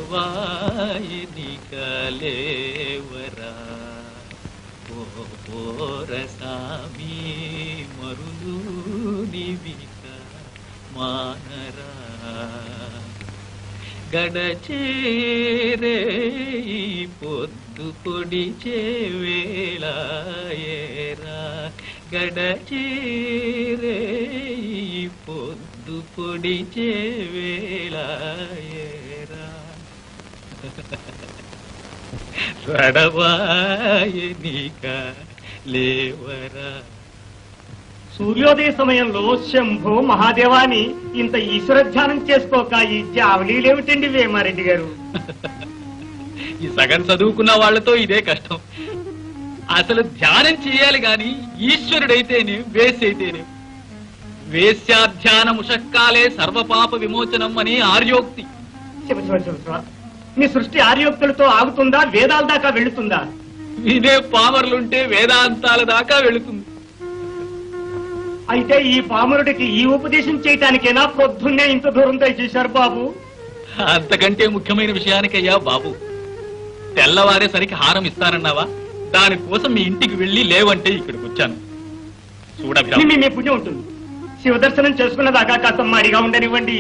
కడవాయిని కలేవరా ఓ పోరసామి మరులు నివిక మానరా గడచేరే ఈ పొద్దు పొడిచే వేళాయేరా గడచేరే ఈ పొద్దు పొడిచే వేళాయేరా రడవాయనిక లేవరా సూర్యోదయ సమయంలో శంభు మహాదేవాని ఇంత ఈశ్వర ధ్యానం చేసుకోక ఈ జావలీలేమిటండి వేమారెడ్డి గారు ఈ సగం చదువుకున్న వాళ్ళతో ఇదే కష్టం అసలు ధ్యానం చేయాలి గాని ఈశ్వరుడైతేనే వేసి అయితేనే వేశ్యాధ్యాన ముషక్కాలే సర్వపాప విమోచనం అని ఆర్యోక్తి శివ శివ శివ శివ. మీ సృష్టి ఆర్యోక్తులతో ఆగుతుందా వేదాల దాకా వెళుతుందా ఇదే పామరులుంటే వేదాంతాల దాకా వెళుతుంది అయితే ఈ పామరుడికి ఈ ఉపదేశం చేయటానికేనా పొద్దున్నే ఇంత దూరం దయచేశారు బాబు అంతకంటే ముఖ్యమైన విషయానికయ్యా బాబు తెల్లవారేసరికి హారం ఇస్తానన్నావా దానికోసం మీ ఇంటికి వెళ్ళి లేవంటే ఇక్కడికి వచ్చాను చూడభిరా మీ- మీ పుణ్యం ఉంటుంది శివ దర్శనం చేసుకున్న దాకా కాస్త మడిగా ఉండనివ్వండి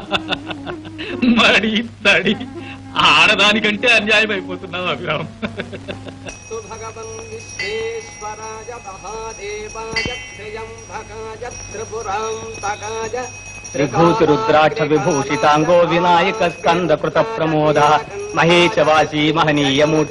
మడి తడి ఆడదానికంటే అన్యాయం అయిపోతున్నావు అభిరామ్ భగవన్ విశ్వేశ్వరాయ మహాదేవాయ త్ర్యంబకాయ త్రిపురాంతకాయ త్రిభూతి రుద్రాక్ష విభూషితాంగో వినాయక స్కంద కృత ప్రమోద మహేశవాసి మహనీయము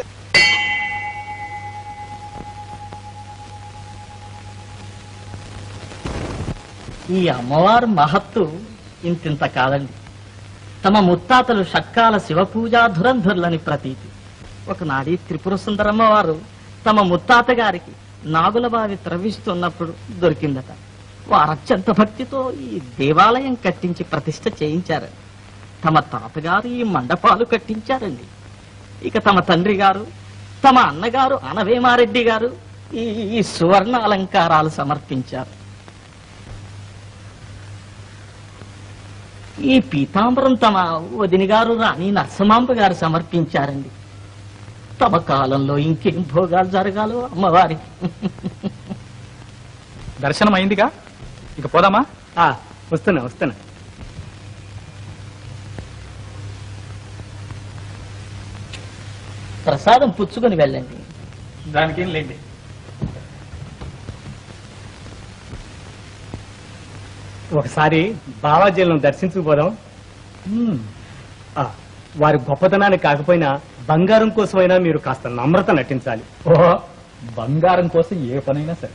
ఈ అమ్మవారు మహత్తు ఇంతింత కాదండి తమ ముత్తాతలు షట్కాల శివపూజా ధురంధుర్లని ప్రతీతి ఒకనాడి త్రిపుర సుందరమ్మ వారు తమ ముత్తాత గారికి నాగుల బావి త్రవిస్తున్నప్పుడు దొరికిందట వారు అత్యంత భక్తితో ఈ దేవాలయం కట్టించి ప్రతిష్ఠ చేయించారు తమ తాతగారు ఈ మండపాలు కట్టించారండి ఇక తమ తండ్రి గారు తమ అన్నగారు అనవేమారెడ్డి గారు ఈ ఈ సువర్ణ అలంకారాలు సమర్పించారు ఈ పీతాంబరం తమ వదిన గారు రాణి నరసమాంబ గారు సమర్పించారండి తమ కాలంలో ఇంకేం భోగాలు జరగాలో అమ్మవారికి దర్శనం అయిందిగా ఇక పోదామా ఆ, వస్తున్నా వస్తున్నా ప్రసాదం పుచ్చుకొని వెళ్ళండి దానికేం లేండి ఒకసారి బావాజీలను దర్శించుకుపోదాం ఆ, వారి గొప్పతనాన్ని కాకపోయినా బంగారం కోసమైనా మీరు కాస్త నమ్రత నటించాలి ఓహో బంగారం కోసం ఏ పనైనా సరే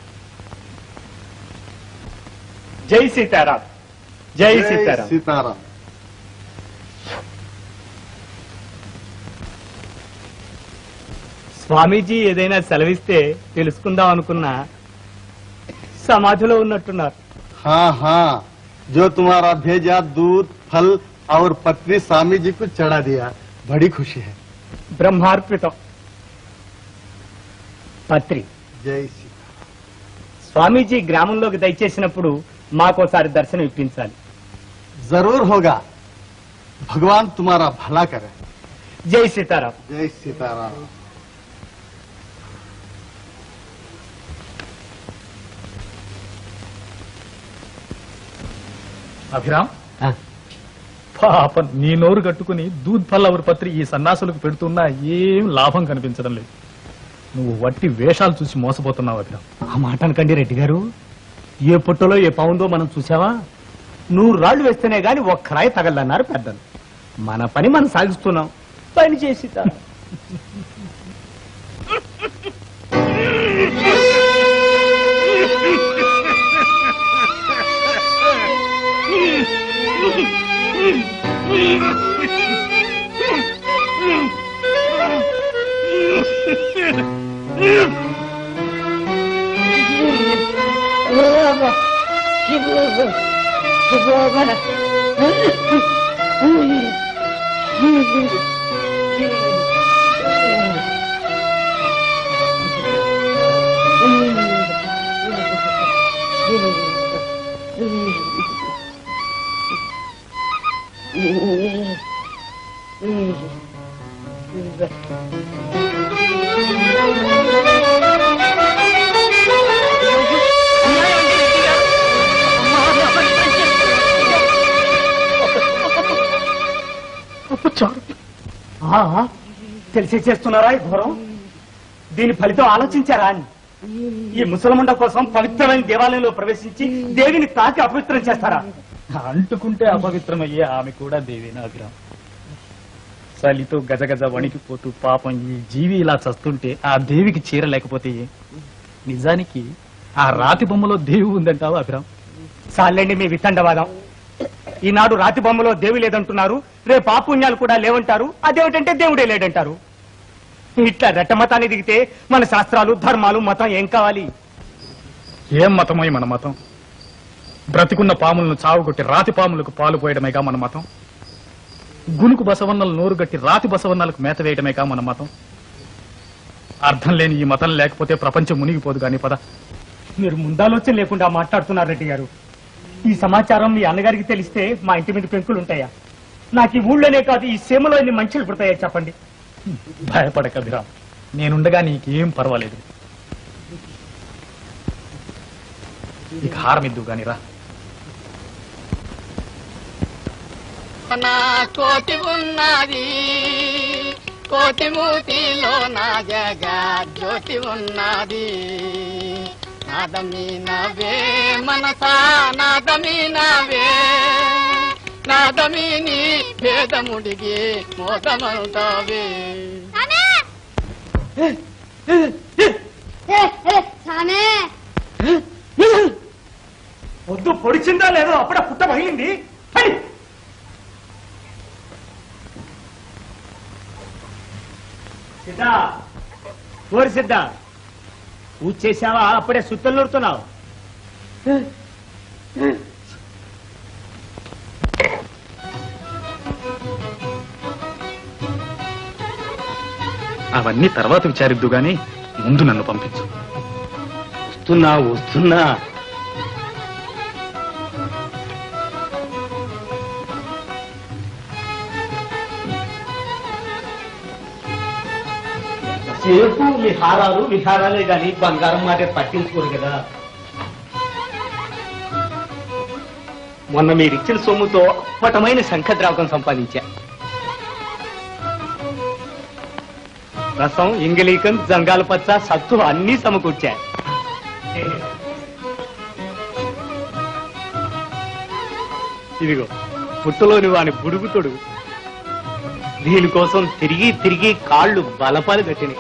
జై సీతారాం జై సీతారాం సీతారాం స్వామీజీ ఏదైనా సెలవిస్తే తెలుసుకుందాం అనుకున్నా సమాధిలో ఉన్నట్టున్నారు हाँ हाँ जो तुम्हारा भेजा दूध फल और पत्नी स्वामी जी को चढ़ा दिया बड़ी खुशी है బ్రహ్మార్పితం పత్రి जय श्री స్వామీజీ గ్రామంలోకి దయచేసినప్పుడు మాకోసారి దర్శనం ఇప్పించాలి जरूर होगा भगवान तुम्हारा भला करे జై సీతారాం जय सीताराम అభిరామ్ పాప నీ నోరు కట్టుకుని దూద్ పల్లవరి పత్రి ఈ సన్నాసులకు పెడుతున్నా ఏం లాభం కనిపించడం లేదు నువ్వు వట్టి వేషాలు చూసి మోసపోతున్నావు అభిరామ్ ఆ మాట అనకండి రెడ్డి గారు ఏ పుట్టలో ఏ పావుందో మనం చూసావా నూరు రాళ్లు వేస్తేనే గాని ఒక్క రాయి తగలన్నారు పెద్దలు మన పని మనం సాగిస్తున్నాం పని చేసి ఆ, తెలిసి చేస్తున్నారా ఈ ఘోరం దీని ఫలితం ఆలోచించారా అని ఈ ముసలముండ కోసం పవిత్రమైన దేవాలయంలో ప్రవేశించి దేవిని తాకి అపవిత్రం చేస్తారా అంటుకుంటే అపవిత్రమయ్యే ఆమె కూడా దేవేనా అభిరామ్ చలితో గజగజ వణికిపోతూ పాపం ఈ జీవి ఇలా చస్తుంటే ఆ దేవికి చీర లేకపోతే ఏం? నిజానికి ఆ రాతి బొమ్మలో దేవి ఉందంటావా అభిరామ్ చాలండి మీ వితండవాదం ఈనాడు రాతి బొమ్మలో దేవి లేదంటున్నారు రేపు పాపుణ్యాలు కూడా లేవంటారు అదేమిటంటే దేవుడే లేడంటారు ఇట్లా రెట్టమతాన్ని దిగితే మన శాస్త్రాలు ధర్మాలు మతం ఏం కావాలి ఏం మతమై మన మతం బ్రతికున్న పాములను చావుగొట్టి రాతి పాములకు పాలు పోయడమేగా మన మతం గునుకు బసవన్నలు నోరు గట్టి రాతి బసవన్నలకు మేత వేయడమేగా మన మతం అర్థం లేని ఈ మతం లేకపోతే ప్రపంచం మునిగిపోదు గాని పద మీరు ముందాలోచన లేకుండా మాట్లాడుతున్నారు రెడ్డి గారు ఈ సమాచారం మీ అన్నగారికి తెలిస్తే మా ఇంటి మీద పెంకులు ఉంటాయా నాకు ఈ ఊళ్ళోనే కాదు ఈ సీమలో ఎన్ని మంచులు పుడతాయో చెప్పండి భయపడక అభిరామ్ నేనుండగా నీకేం పర్వాలేదు ఇక హారం ఇద్దు గాని రా నా కోటి ఉన్నది కోటి మూతిలో నా జగా జ్యోతి ఉన్నది నాదమీనవే మనసా నాదమీనవే నాదమీని భేదముడిగి మోదమంటావే సానే వద్దు పొడిచిందా లేదో అప్పుడే పుట్ట పగిలింది హై! సిద్ధా ఓరి సిద్ధా పూజ చేశావా అప్పుడే సుత్తలు నూరుతున్నావు అవన్నీ తర్వాత విచారిద్దు గాని ముందు నన్ను పంపించు వస్తున్నా వస్తున్నా సేపు విహారాలు విహారాలే గాని బంగారం మాట పట్టించుకోరు కదా మొన్న మీరిచ్చిన సొమ్ముతో అప్పటమైన శంఖద్రావకం సంపాదించా రసం ఇంగలీకం జంగాల పచ్చ సత్తు అన్నీ సమకూర్చా ఇదిగో పుట్టలోని వాని బుడుగు తొడుగు దీనికోసం తిరిగి తిరిగి కాళ్ళు బలపాలు కట్టినాయి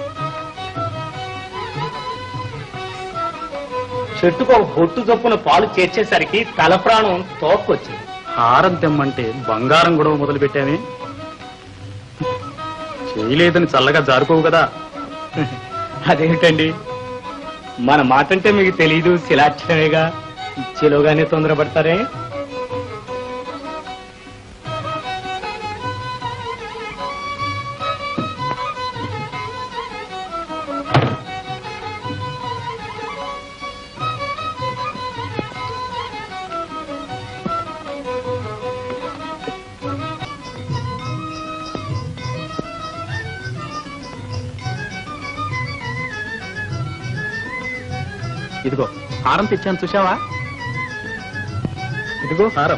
చెట్టుకు ఒక బొట్టు చొప్పున పాలు చేర్చేసరికి తల ప్రాణం తోక్కొచ్చింది హారం తెమ్మంటే బంగారం గొడవ మొదలు పెట్టామే చేయలేదని చల్లగా జారుకోవు కదా అదేమిటండి మన మాట అంటే మీకు తెలీదు శిలాక్షరమేగా ఇచ్చేలోగానే తొందరపడతారే ఇదిగో హారం తెచ్చాను చూసావా ఇదిగో హారం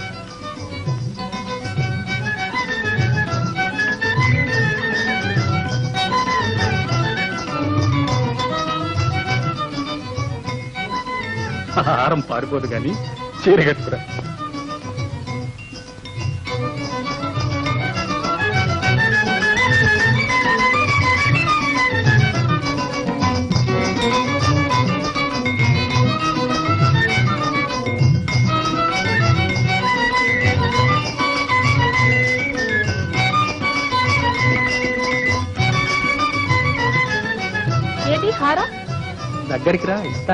హారం పారిపోదు గాని చీర కట్టుకురా ఏది హారా దగ్గరికి రా ఇస్తా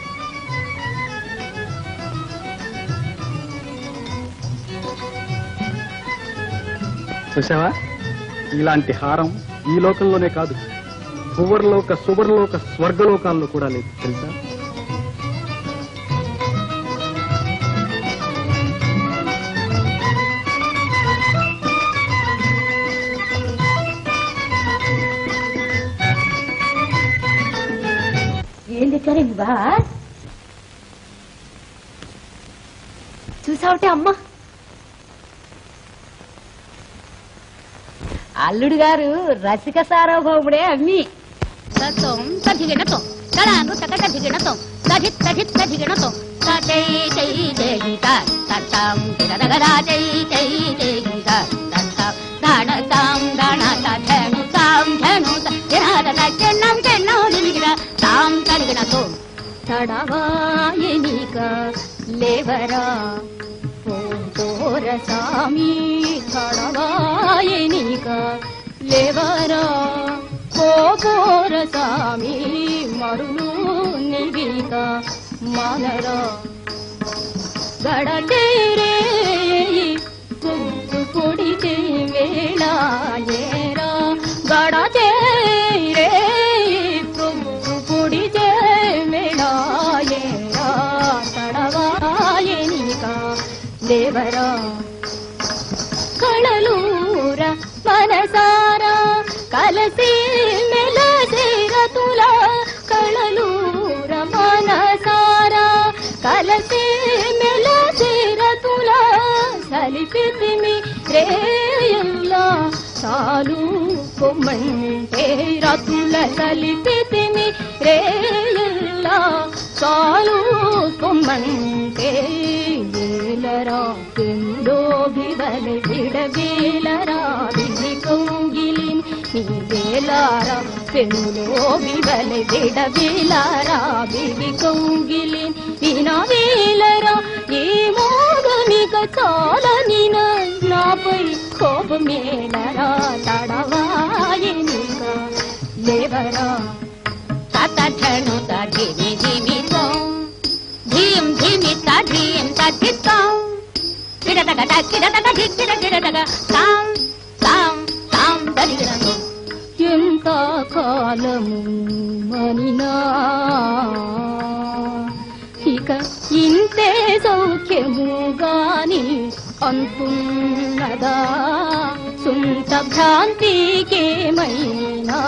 చూసావా ఇలాంటి హారం ఈ లోకంలోనే కాదు భువర్లోక సువర్లోక స్వర్గలోకాల్లో కూడా లేదు తెలుసా వచ్చారండి బా చూసావటే అమ్మా అల్లుడు గారు రసిక సార్వభౌముడే అమ్మి తత్వం తధిగణతం తడాను తక తధిగణతం తధిత్ తధిత్ తధిగణతం తై తై తేగిత తత్తం తిరదగదా తై తై తేగిత తత్తం దాణతాం దాణత ధను తాం ధను తిరదగ చెన్నం చెన్నం దిగిర తాం తడిగణతో తడవాయనిక లేవరా పోర సామి తడవాయనిక లేవరా పోర సామి మరులు నివిక మనరా గడటేరే పొద్దు పొడితే వేళాయేరా గడచేరే పొద్దు పొడితే వేళాయేరా తడవాయనిక దేవరా కళలూర మనసారా కలసి మెలసేర తుల కళలూర మనసారా కలసి మెలసేర తుల సలిపితిమి రేయల్లా చాలు కొమ్మంటే రతుల సలిపితిమి రేయల్లా చాలు కొమ్మంటే వేలరా పెండో బిడలి బిడవేలరా బిడి కొంగిలిన్ నీ వేలారా పెండో బిడలి బిడవేలారా బిడి కొంగిలిన్ వినా వేలరా ఏ మోగమిక చాలని నాపై కోపమేలరా తడవాయనిక లేవరా తతను తగిరి జీవితం ధీం ధీమిత ధీం తద్దిత్తం కిడతగ కిడతగ కిడ కిడతగ తాం తాం తాం దరిగిరను ఎంత కాలము మనినా ఇక ఇంతే సౌఖ్యము గాని అంతున్నదా సుంత భ్రాంతికేమైనా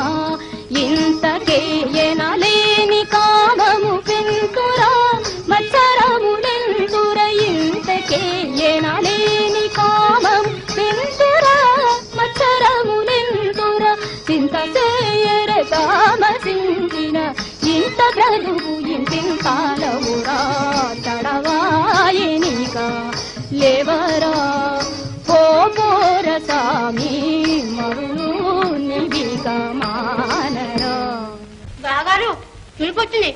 ఇంతకేయనలేని కామము పెంతురా మత్సరములెందుర ఇంతకేయనలేని కామము పెంతురా మత్సరములెందుర చింత చేయర కామసించిన ఇంత బ్రతుకు ఇంతింతాలవురా తడవాయనిక లేవరా పోర సామి మరులు నివిక మానరా బాగారు పిలుపొచ్చింది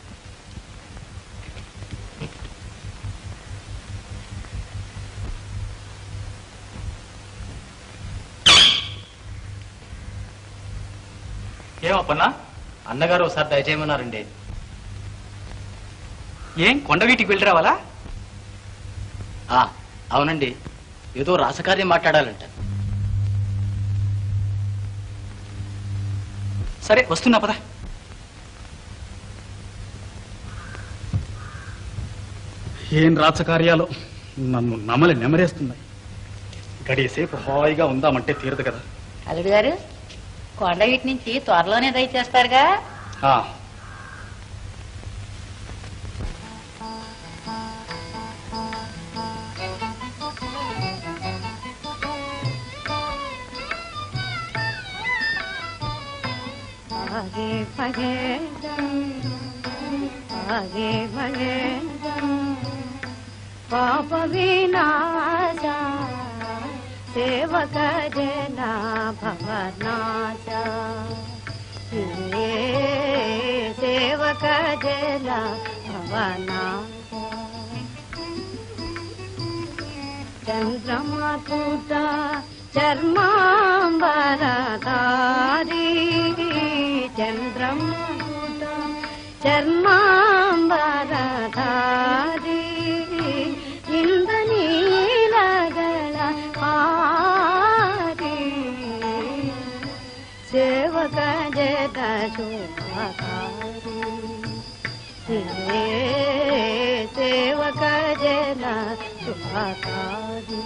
ఏమప్పన్నా అన్నగారు ఒకసారి దయచేయమన్నారండి ఏం కొండ వీటికి వెళ్ళి రావాలా ఆ, అవునండి ఏదో రాసకార్యం మాట్లాడాలంట సరే వస్తున్నా పదా ఏం రాచకార్యాలు నన్ను నమలి నెమరేస్తున్నాయి గడిసేపు హాయిగా ఉందామంటే తీరదు కదా అల్లుడు గారు కొండ వీటి నుంచి త్వరలోనే దయచేస్తారుగా ఆ, ఆగే భగేదం ఆగే భగేదం పాప వినాశ సేవక జన భవనాశ ఏ సేవక జన భవనాశ చంద్రమాకూట చర్మాంబరదారి చంద్రమాకూట చర్మాంబరదారి ఇంద్రనీలగల హారి సేవక జగ శోభకారి ఏ సేవక జన శుభకారి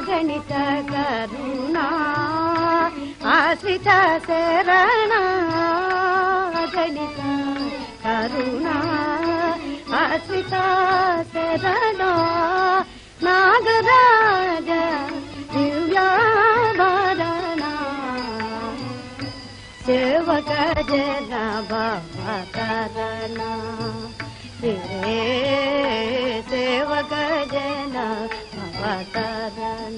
అగణిత కరుణా ఆశ్రిత శరణ అగణిత కరుణా ఆశ్రిత శరణ నాగరాజ దివ్యాభరణ సేవక జన భవతరణ రే సేవక జన భవతరణ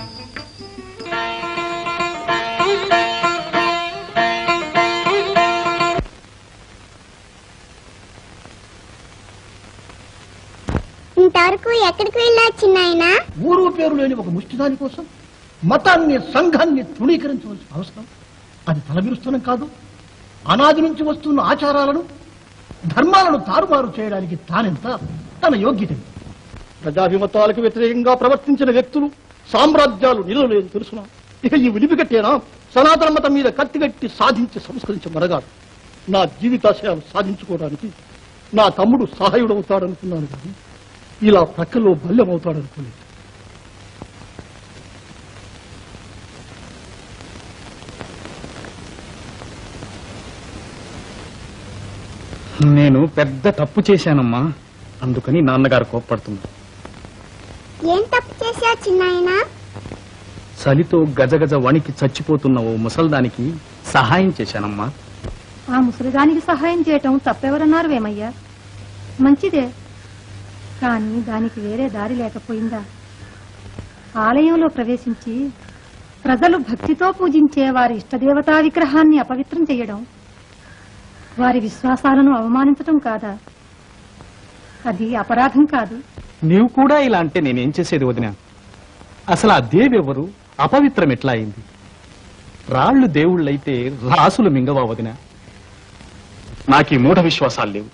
ఇంతవరకు ఎక్కడికి వెళ్ళొచ్చు నాయనా ఊరు పేరు లేని ఒక ముష్టిదాని కోసం మతాన్ని సంఘాన్ని తృణీకరించవలసిన అవసరం అది తలబిరుస్తనం కాదు అనాది నుంచి వస్తున్న ఆచారాలను ధర్మాలను తారుమారు చేయడానికి తానెంత తన యోగ్యత ఎంత? ప్రజాభిమతాలకు వ్యతిరేకంగా ప్రవర్తించిన వ్యక్తులు సామ్రాజ్యాలు నిలవలేదు తెలుసునా ఇక ఈ విలిపిగట్టేనా సనాతన మతం మీద కత్తిగట్టి సాధించి సంస్కరించి మరగాడు నా జీవితాశయాలు సాధించుకోవడానికి నా తమ్ముడు సహాయుడవుతాడనుకున్నాను కానీ ఇలా ప్రక్కలో బల్యమవుతాడనుకోలేదు నేను పెద్ద తప్పు చేశానమ్మా అందుకని నాన్నగారు కోప్పడుతున్నారు ఏం తప్పు చేశావు చిన్నాయనా చలితో గజగజ వణికి చచ్చిపోతున్న ఓ ముసల్దానికి సహాయం చేశానమ్మా ఆ ముసలిదానికి సహాయం చేయటం తప్పెవరన్నారు వేమయ్యా మంచిదే కానీ దానికి వేరే దారి లేకపోయిందా ఆలయంలో ప్రవేశించి ప్రజలు భక్తితో పూజించే వారి ఇష్టదేవతా విగ్రహాన్ని అపవిత్రం చేయడం వారి విశ్వాసాలను అవమానించటం కాదా అది అపరాధం కాదు నీవు కూడా ఇలా అంటే నేనేం చేసేది వదిన అసలు ఆ దేవి ఎవరు అపవిత్రం ఎట్లా అయింది రాళ్ళు దేవుళ్ళైతే రాసులు మింగవా వదిన నాకు ఈ మూఢ విశ్వాసాలు లేవు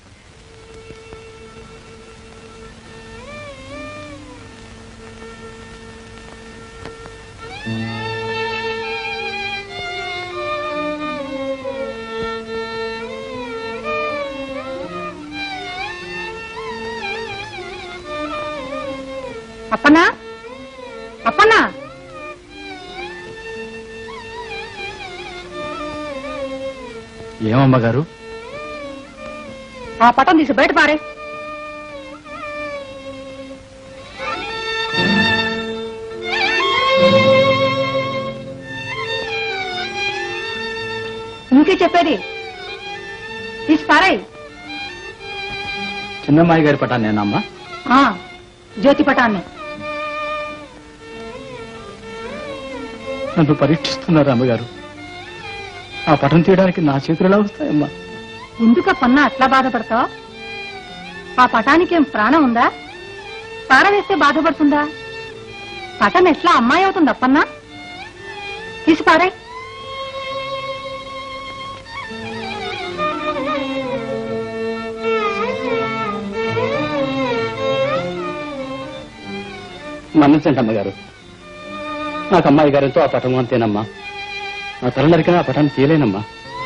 అప్పనా అప్పనా ఏమమ్మగారు ఆ పటం తీసి బయట పారే ఇంకే చెప్పేది తీసి పారాయి చిన్నమ్మాయి గారి పటాన్నేనమ్మా ఆ, జ్యోతి పటాన్ని నన్ను పరీక్షిస్తున్నారు అమ్మగారు ఆ పటం తీయడానికి నా చేతులు ఎలా వస్తాయమ్మా ఎందుకు పన్నా అట్లా బాధపడతావు ఆ పటానికి ఏం ప్రాణం ఉందా పారవేస్తే బాధపడుతుందా పటం ఎట్లా అమ్మాయి అవుతుంది అప్పన్నా తీసి పారే మన్నించండి అమ్మగారు నాకు అమ్మాయి గారితో ఆ పటం అంతేనమ్మా నా తల నరికిన ఆ పటాన్ని తీయలేనమ్మా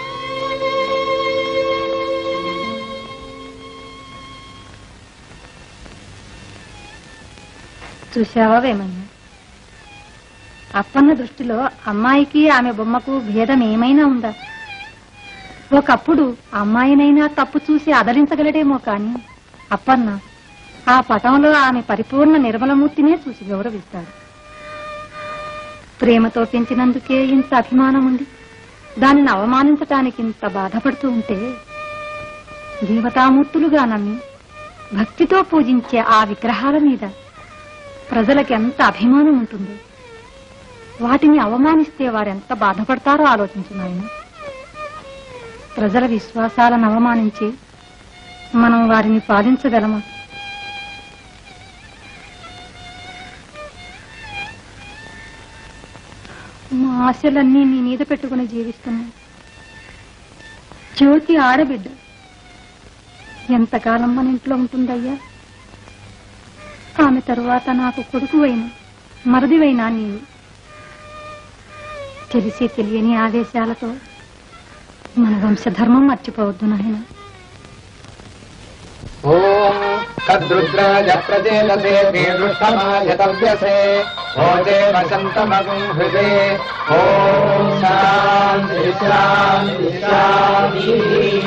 చూశావా వేమయ్య అప్పన్న దృష్టిలో అమ్మాయికి ఆమె బొమ్మకు భేదం ఏమైనా ఉందా ఒకప్పుడు అమ్మాయినైనా తప్పు చూసి అదలించగలడేమో కాని అప్పన్న ఆ పటంలో ఆమె పరిపూర్ణ నిర్మలమూర్తినే చూసి గౌరవిస్తాడు ప్రేమతో పెంచినందుకే ఇంత అభిమానం ఉంది దానిని అవమానించటానికి ఇంత బాధపడుతూ ఉంటే దేవతామూర్తులుగా నమ్మి భక్తితో పూజించే ఆ విగ్రహాల మీద ప్రజలకు ఎంత అభిమానం ఉంటుందో వాటిని అవమానిస్తే వారెంత బాధపడతారో ఆలోచించు నాయన ప్రజల విశ్వాసాలను అవమానించి మనం వారిని పాలించగలమా మా ఆశలన్నీ నీ మీద పెట్టుకుని జీవిస్తున్నాను జ్యోతి ఆడబిడ్డ ఎంతకాలం మన ఇంట్లో ఉంటుందయ్యా ఆమె తరువాత నాకు కొడుకువైన మరదివైనా నీవు తెలిసి తెలియని ఆదేశాలతో మన వంశధర్మం మర్చిపోవద్దు నాయన ఓం तद्रुद्राय प्रचेलसे दृष्टमाय तव्यसे भोजे वसन्तमगुं हृदे ॐ शान्ति शान्ति शान्तिः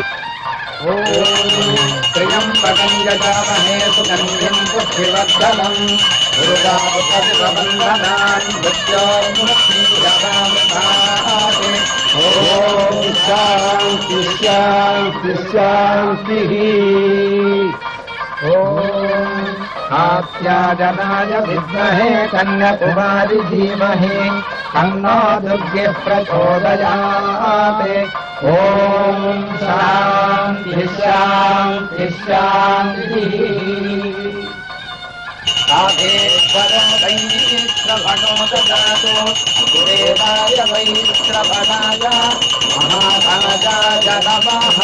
त्र्यम्बकम् यजामहे सुगन्धिम् पुष्टिवर्धनम् दुर्गापतिप्रबन्धनान् मृत्योर्मुक्तिरवामृतात् ॐ शान्ति शान्ति शान्तिः ॐ आत्याजनाय विद्महे कन्याकुमारि धीमहि तन्नो दुर्गे प्रचोदयात् ॐ शान्ति शान्ति शान्तिः वैश्रवणो ददातु गुरेवाय वैश्रवणाय महाराजाय नमः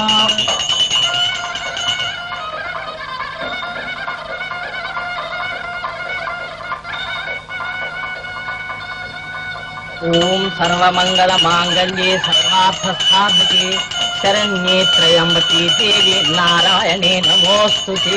ఓం సర్వమంగళ మాంగళ్యే సర్వార్థసాధకే శరణ్యే త్రయంబకే దేవి నారాయణే నమోస్తుతే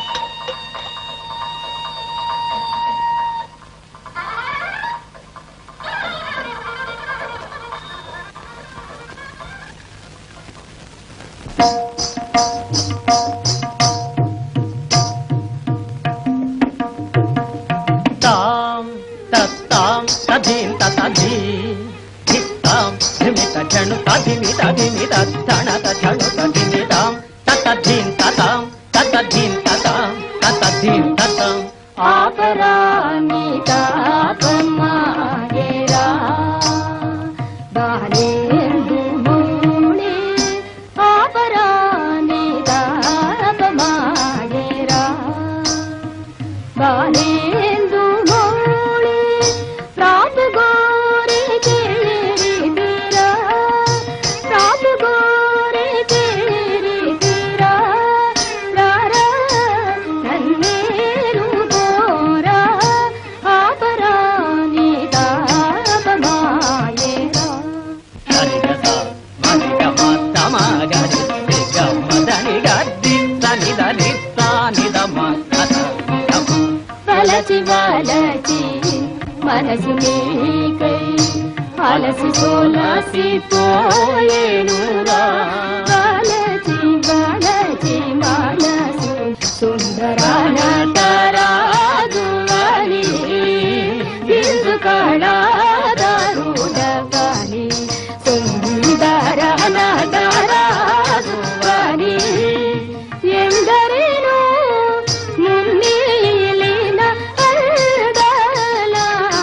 తాం తత్తాం తధీం తతధీ ధిత్తాం ధిమిత ఝణు తధిమిత ధిమిత ధణత ఝణు తధిమితాం తతధీం తతాం తతధీం తతాం తతధీం తతాం ఆపరాని తాపమాయేరా బాలేందు మూడే ఆపరాని తాపమాయేరా బాలేందు మూడే ప్రాపు గోరే కేరి బీరా ప్రాపు గోరే కేరి బీరా రారా నన్నేరు గోరా ఆపరాని తాపమాయేరా హరిగస మరిగమ తమగరి గమదని గద్ది సనిదని సానిదమ కథ వలచి వలచి మనసు నీకై అలసి సోలసి పోయేనురా వలచి వలచి మనసు సుందరాన తరాదు అని ఇందు కళాదారుడవని సుందరాన తరాదు అని ఎందరినో మున్నీలిన అల్దాల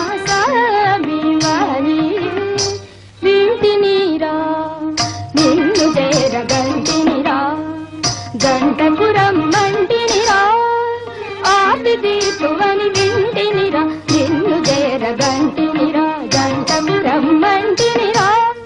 సామివారి వింటినిరా నిన్ను చేరగంటినిరా గంటపురం మంటినిరా ఆపి తీర్చువని వింటినిరా నిన్ను చేరగంటినిరా గంటపురం మంటినిరా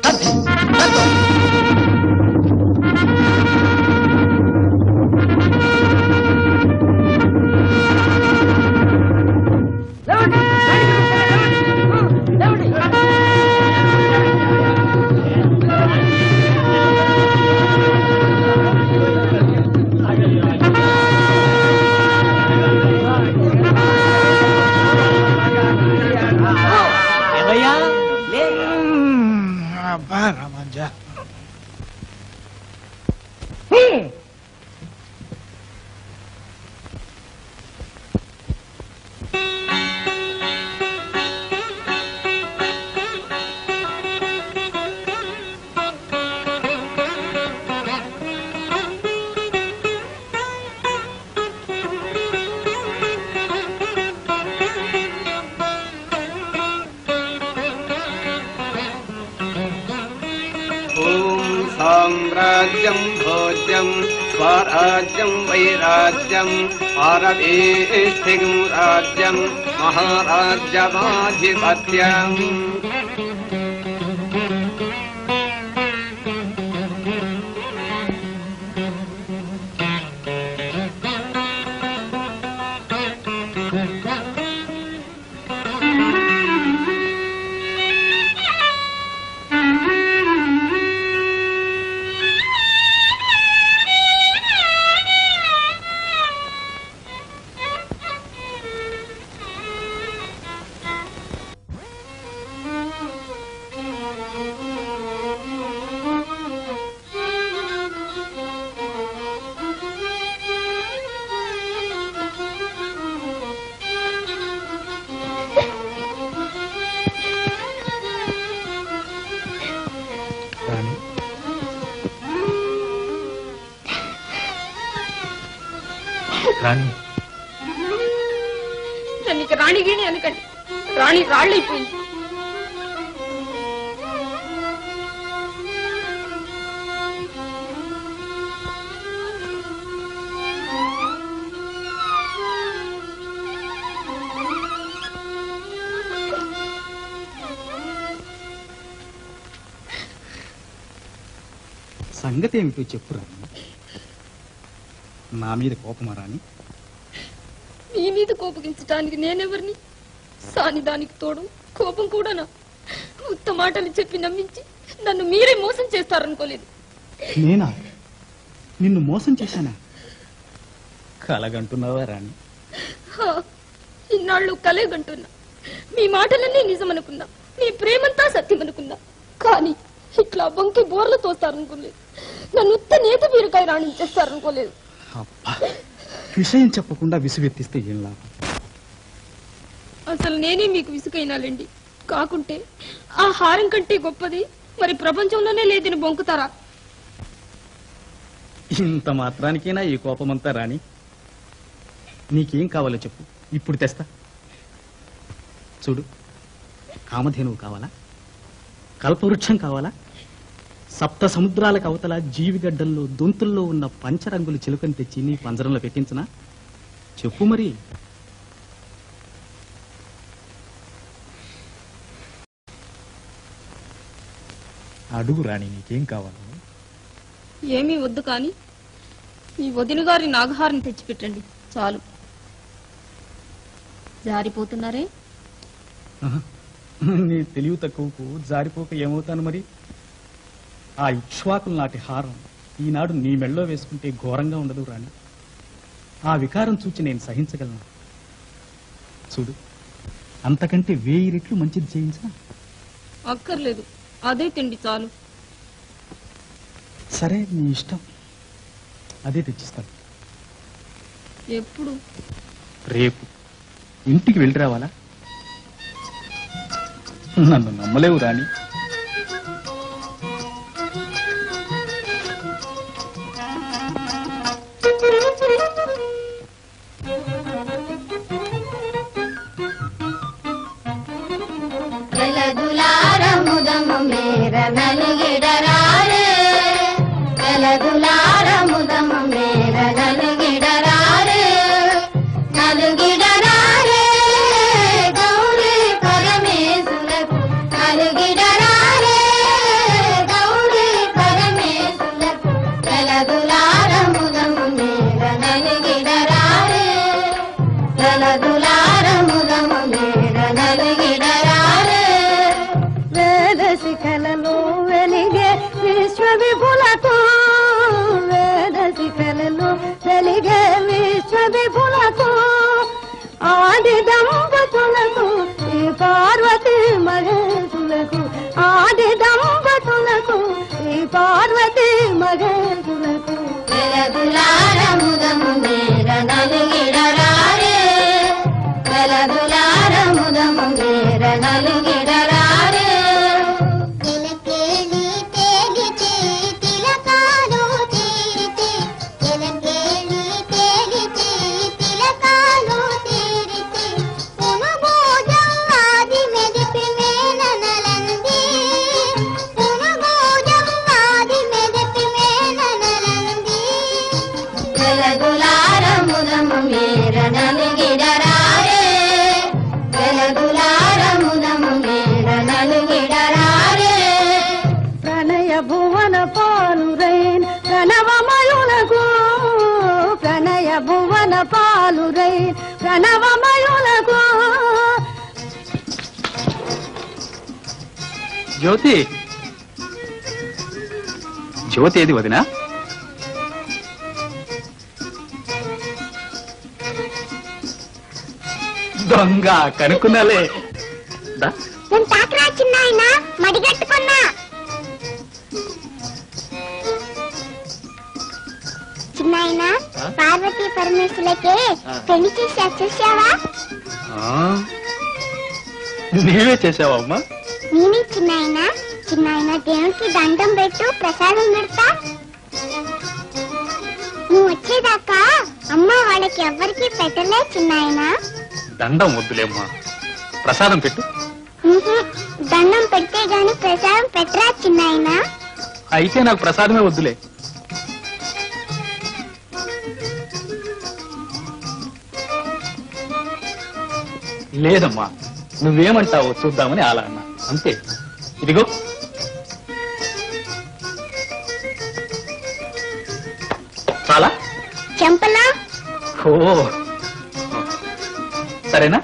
ఏవయ్యా లే అబ్బా రామంజా ॐ साम्राज्यं भोज्यं स्वराज्यं वैराज्यम् आरवेष्ठिं राज्यं महाराज्यमाधिपत्यम् రాణి రాణి నన్ను ఇక రాణి గీణి అనకండి రాణి రాళ్ళైపోయింది సంగతి ఏమిటో చెప్పు రాణి నా మీద కోపమా రాణి మీ మీద కోపగించడానికి నేనెవరిని సాని దానికి తోడు కోపం కూడానా ఉత్త మాటలు చెప్పి నమ్మించి నన్ను మీరే మోసం చేస్తారనుకోలేదు నేనా నిన్ను మోసం చేశానా కలగంటున్నావా రాణి హా, ఇన్నాళ్ళు కలేగంటున్నా మీ మాటలన్నీ నిజమనుకున్నా మీ ప్రేమంతా సత్యమనుకున్నా కానీ ఇట్లా బొంకి బోర్లు తోస్తారనుకోలేదు నన్ను ఉత్త నేత బీరకాయ రాణించేస్తారనుకోలేదు అబ్బా విషయం చెప్పకుండా విసుగెత్తిస్తే ఏం లాభం అసలు నేనే మీకు విసుకైనాలండి కాకుంటే ఆ హారం కంటే గొప్పది మరి ప్రపంచంలోనే లేదని బొంకుతారా ఇంత మాత్రానికైనా ఈ కోపమంతా రాణి నీకేం కావాలో చెప్పు ఇప్పుడు తెస్తా చూడు కామధేనువు కావాలా కల్పవృక్షం కావాలా సప్త సముద్రాలకు అవతల జీవిగడ్డల్లో దొంతుల్లో ఉన్న పంచరంగుల చిలుకని తెచ్చి నీ పంజరంలో పెట్టించనా చెప్పు మరి అడుగు రాణి నీకేం కావాలి ఏమీ వద్దు కానీ మీ వదిన గారి నాగహారం తెచ్చిపెట్టండి చాలు జారిపోతున్నారే ఆహా. నీ తెలివి తక్కువకు జారిపోక ఏమవుతాను మరి ఆ ఇక్ష్వాకుల నాటి హారం ఈనాడు నీ మెళ్ళో వేసుకుంటే ఘోరంగా ఉండదు రాణి ఆ వికారం చూచి నేను సహించగలను చూడు అంతకంటే వేయి రెట్లు మంచిది చేయించా అక్కర్లేదు అదే తిండి చాలు సరే నీ ఇష్టం అదే తెచ్చిస్తాను ఎప్పుడు రేపు ఇంటికి వెళ్ళి రావాలా నన్ను నమ్మలేవు రాణి వెలదులారముదము మేర నలుగిడరారే వెలదులారముదము మేర నలుగిడరారే నలుగిడరారే గౌరీ పరమేశులకు నలుగిడరారే గౌరీ పరమేశులకు వెలదులారముదము మేర నలుగిడరారే వెలదులారముదము మేర నలుగిడరారే వేద శిఖలలో వెలిగే విశ్వ విపులకు వేద శిఖలలో వెలిగే విశ్వ విపులకు ఆది దంపతులకు ఈ పార్వతి మహేశులకు ఆది దంపతులకు ఈ పార్వతి మహేశులకు వెలదులారముదము మేర నలుగిడరారే వెలదులారముదము మేర నలుగిడరారే తిలకేలి తేలితే తిలకాలు తీరితే తిలకేలి తేలితే తిలకాలు తీరితే పునుభోజం ఆది మెదిపి మేననలంది పునుభోజం ఆది మెదిపి మేననలంది వెలదులారముదము మేర నలుగిడరారే వెలదులారముదము మేర నలుగిడరారే ప్రణయ భువన పాలురైన్ ప్రణవమయునకు ప్రణయ భువన పాలురైన్ ప్రణవమయునకు జ్యోతి జ్యోతి ఏది వదినా దొంగ కనుక్కున్నాలే దా. నేను తాకరా చిన్నాయన మడిగట్టుకున్నా చిన్నాయన ఆ? పార్వతీ పరమేశ్వరులకే ఆ. పెళ్లి చేసి వచ్చేసావా ఆ, నీవే చేసావా అమ్మా నేనే చిన్నాయన చిన్నాయన దేవునికి దండం పెట్టు ప్రసాదం పెడతా నువ్వు వచ్చేదాకా అమ్మ వాళ్ళకి ఎవ్వరికి పెట్టలే చిన్నాయన దండం వద్దులేమ్మా ప్రసాదం పెట్టు ఉహు, దండం పెడితే గాని ప్రసాదం పెట్టరా చిన్నాయన అయితే నాకు ప్రసాదమే వద్దులే లేదమ్మా నువ్వేమంటావో చూద్దామని అలా అన్నా అంతే ఇదిగో చాలా చెంపలా ఓ సరేనా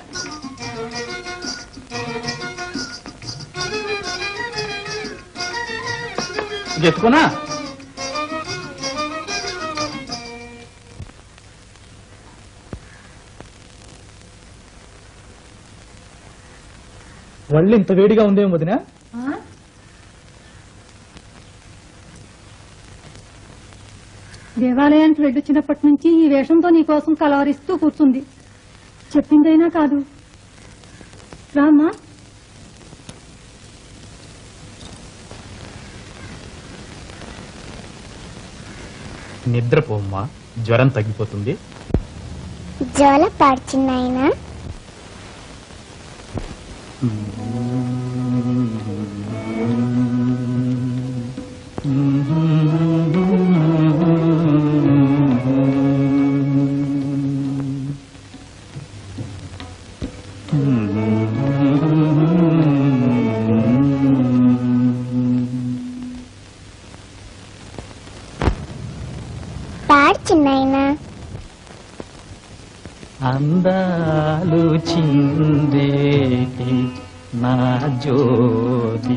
ఎత్తుకోనా ఒళ్ళు ఇంత వేడిగా ఉందేమో వదినా దేవాలయానికి వెళ్ళొచ్చినప్పటి నుంచి ఈ వేషంతో నీకోసం కలవరిస్తూ కూర్చుంది చెప్పిందైనా కాదు రామ్మా నిద్రపోమ్మా జ్వరం తగ్గిపోతుంది జోల పాడు చిన్నాయన పాడు చిన్నాయన అందాలు చిందేటి నా జ్యోతి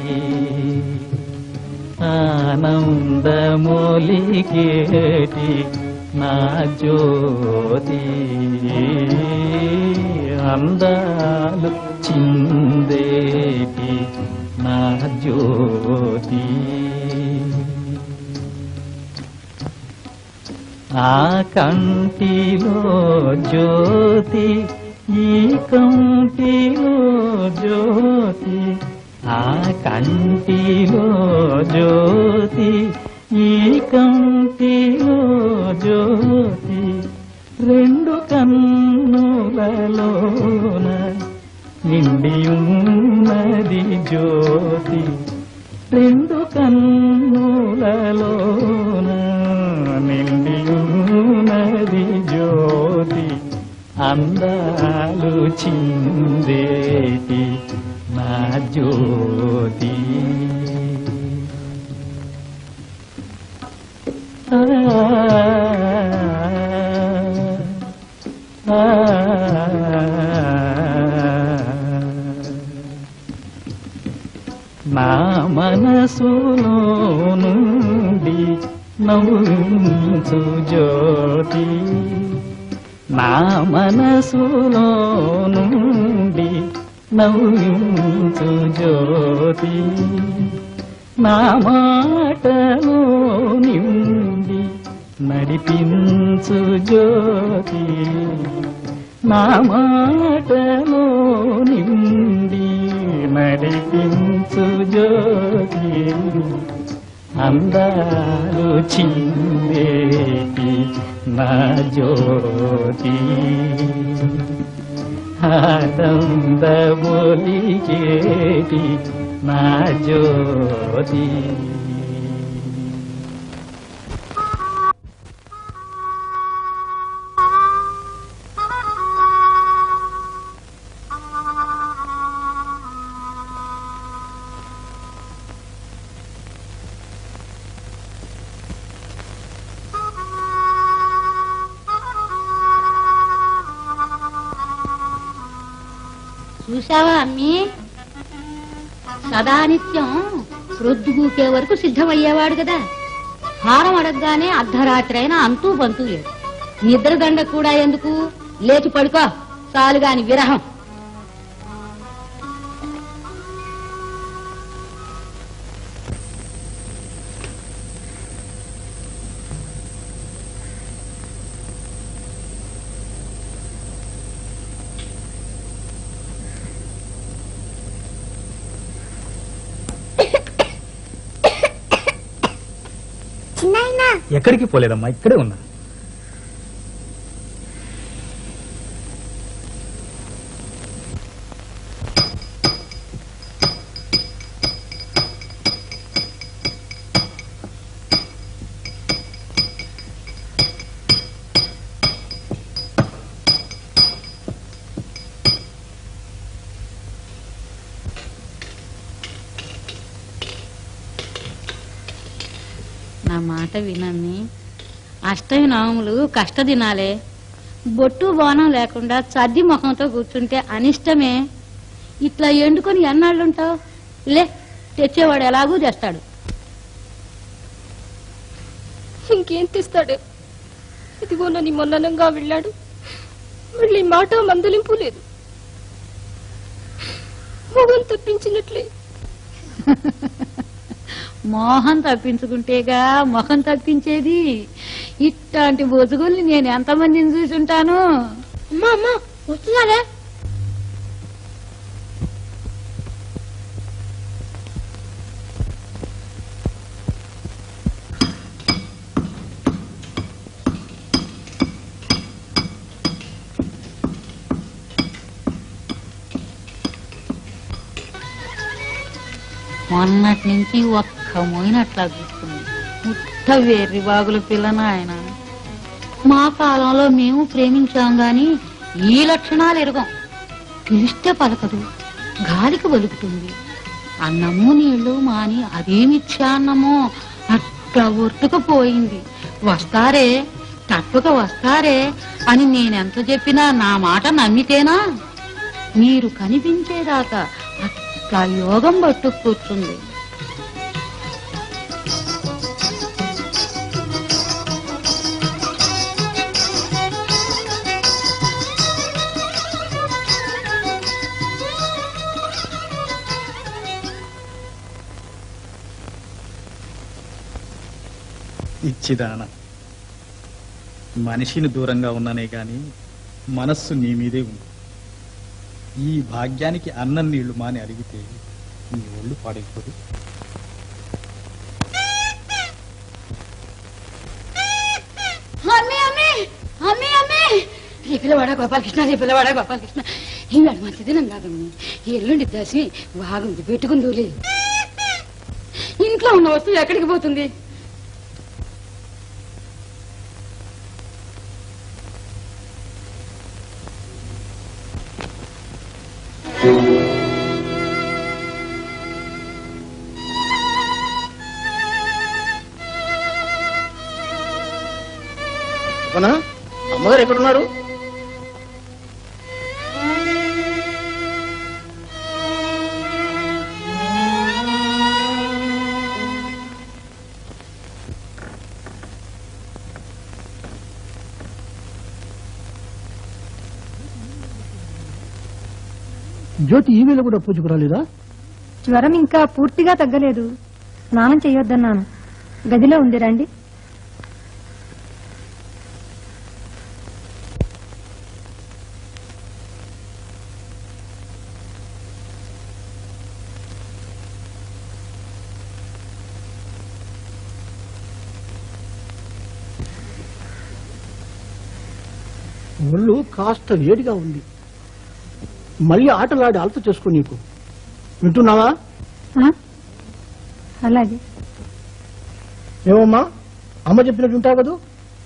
ఆనందమొలికేటి నా జ్యోతి అందాలు చిందేటి నా జ్యోతి ఆ కంటిలో జ్యోతి ఈ కంటిలో జ్యోతి ఆ కంటిలో జ్యోతి ఈ కంటిలో జ్యోతి రెండు కన్నులలోన నిండి ఉన్నది జ్యోతి రెండు కన్నులలోన నిండి ఉన్నది జ్యోతి అందాలు చిందేటి నా జ్యోతి ఆ, ఆ, నా మనసులో నుండి నవ్వుంచు జ్యోతి నా మనసులో నుండి నవ్వుంచు జ్యోతి నా మాటలో నిండి నడిపించు జ్యోతి నా మాటలో నిండి నడిపించు జ్యోతి అందాలు చిందేటి నా జ్యోతి ఆనంద బొలికేటి నా జ్యోతి చూశావా అమ్మి సదా నిత్యం ప్రొద్దుగూకే వరకు సిద్ధమయ్యేవాడు కదా హారం అడగగానే అర్ధరాత్రి అయినా అంతూ బంతూ లేదు నిద్రదండ కూడా ఎందుకు లేచి పడుకో చాలుగాని విరహం ఎక్కడికి పోలేదమ్మా ఇక్కడే ఉన్నా నా మాట వినమ్మి అష్టమి నవములు కష్టదినాలే బొట్టు బోనం లేకుండా సర్ది ముఖంతో కూర్చుంటే అనిష్టమే ఇట్లా ఎండుకొని ఎన్నాళ్ళుంటావు లే తెచ్చేవాడు ఎలాగూ తెస్తాడు ఇంకేం తెస్తాడు ఇదిగో నన్ను మొన్ననంగా వెళ్ళాడు మళ్ళీ మాట మందలింపు లేదు మొగం తప్పించినట్లే మోహం తప్పించుకుంటేగా మొహం తప్పించేది ఇట్లాంటి బొసుగుల్ని నేను ఎంతమందిని చూసుంటాను అమ్మా అమ్మా వస్తున్నారే మొన్నటి నుంచి ఒక్క మోయినట్లా చూస్తుంది ముట్ట వేర్రి బాగుల పిల్లన ఆయన మా కాలంలో మేము ప్రేమించాం గాని ఈ లక్షణాలు ఎరగం పిలిస్తే పలకదు గాలికి బలుకుతుంది అన్నము నీళ్లు మాని అదేమిచ్చా అన్నమో అట్లా ఒట్టుకుపోయింది వస్తారే తప్పక వస్తారే అని నేనెంత చెప్పినా నా మాట నమ్మితేనా మీరు కనిపించేదాకా అట్లా యోగం పట్టు కూర్చుంది ఇచ్చిదాన మనిషిని దూరంగా ఉన్నానే గాని మనస్సు నీ మీదే ఉంది ఈ భాగ్యానికి అన్నం నీళ్లు మాని అడిగితే నీ ఒళ్ళు పాడైపోదు అమ్మే అమ్మే అమ్మే అమ్మే రే పిల్లవాడ గోపాలకృష్ణ రే పిల్లవాడ గోపాలకృష్ణ ఈనాడు మంచి దినం కాదమ్మి ఎల్లుండి దశమి బాగుంది పెట్టుకుందూలే ఇంట్లో ఉన్న వస్తువు ఎక్కడికి పోతుంది అవునా అమ్మగారు ఎక్కడున్నారు జ్యోతి ఈ వేళ కూడా పూజకు రాలేదా జ్వరం ఇంకా పూర్తిగా తగ్గలేదు స్నానం చేయొద్దన్నాను గదిలో ఉంది రండి ఒళ్ళు కాస్త వేడిగా ఉంది మళ్ళీ ఆటలాడి అలత చేసుకో నీకు వింటున్నావా ఆ? అలాగే ఏమమ్మా అమ్మ చెప్పినట్టు ఉంటావు కదా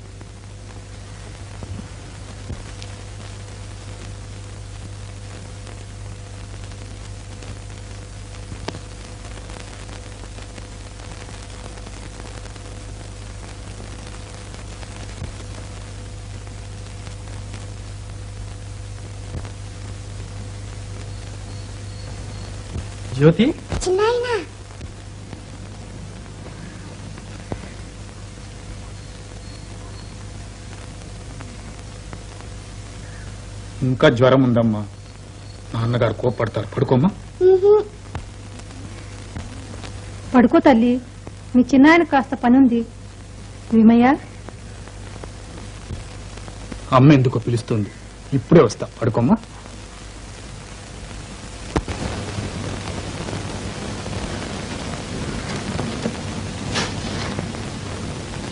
జ్యోతి చిన్నాయన ఇంకా జ్వరం ఉందమ్మా నాన్నగారు కోపడతారు పడుకోమ్మా పడుకో తల్లి మీ చిన్నాయన కాస్త పనుంది విమయ్య అమ్మ ఎందుకో పిలుస్తుంది ఇప్పుడే వస్తా పడుకోమ్మా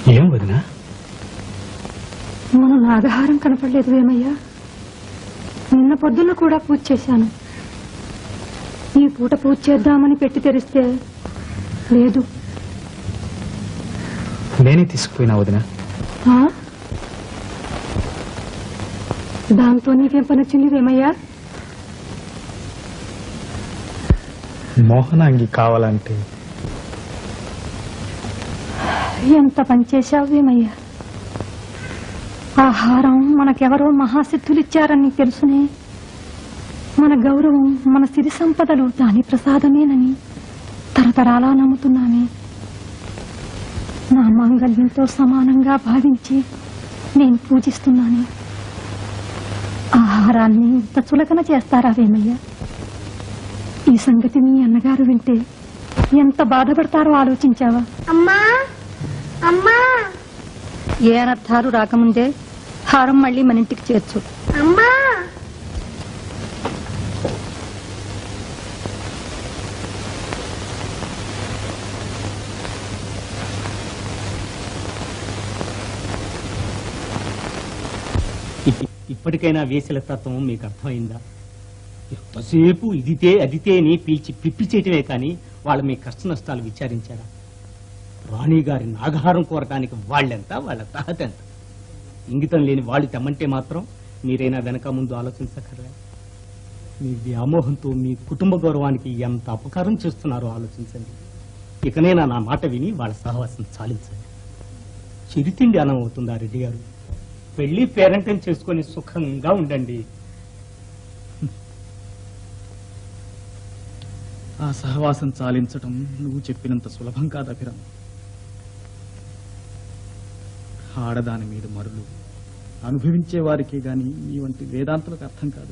ఏం వదినా మన నాగహారం కనపడలేదు ఏమయ్యా నిన్న పొద్దున్న కూడా పూజ చేశాను ఈ పూట పూజ చేద్దామని పెట్టి తెరిస్తే లేదు నేనే తీసుకుపోయినా వదినా ఆ? దాంతో నీకేం పని వచ్చింది వేమయ్యా మోహనాంగి కావాలంటే ఎంత పని చేశావు వేమయ్యా ఆహారం మనకెవరో మహాసిద్ధులిచ్చారని తెలుసునే మన గౌరవం మన సిరి సంపదలు దాని ప్రసాదమేనని తరతరాలా నమ్ముతున్నామే నా మాంగళ్యంతో సమానంగా భావించి నేను పూజిస్తున్నాను ఆహారాన్ని ఇంత చులకన చేస్తారా వేమయ్య ఈ సంగతి మీ అన్నగారు వింటే ఎంత బాధపడతారో ఆలోచించావా అమ్మా అమ్మా ఏ అనర్థాలు రాకముందే హారం మళ్ళీ మన ఇంటికి చేర్చు అమ్మా ఇప్ప- ఇప్పటికైనా వేసిన తత్వం మీకు అర్థమైందా ఎంతసేపు ఇదితే అదితే అని పీల్చి పిప్పి చేయటమే కానీ వాళ్ళు మీ కష్ట నష్టాలు విచారించారా రాణి గారి నాగహారం కోరటానికి వాళ్ళెంత వాళ్ళ తాహత ఎంత ఇంగితం లేని వాళ్ళు తెమ్మంటే మాత్రం మీరైనా వెనక ముందు ఆలోచించకర్రా మీ వ్యామోహంతో మీ కుటుంబ గౌరవానికి ఎంత అపకారం చేస్తున్నారో ఆలోచించండి ఇకనైనా నా మాట విని వాళ్ళ సహవాసం చాలించండి చిరితిండి అనం అవుతుందా రెడ్డి గారు పెళ్లి పేరెంటం చేసుకొని సుఖంగా ఉండండి ఆ సహవాసం చాలించటం నువ్వు చెప్పినంత సులభం కాదు అభిరామ్ ఆడదాని మీద మరులు అనుభవించే వారికే గాని నీ వంటి వేదాంతులకు అర్థం కాదు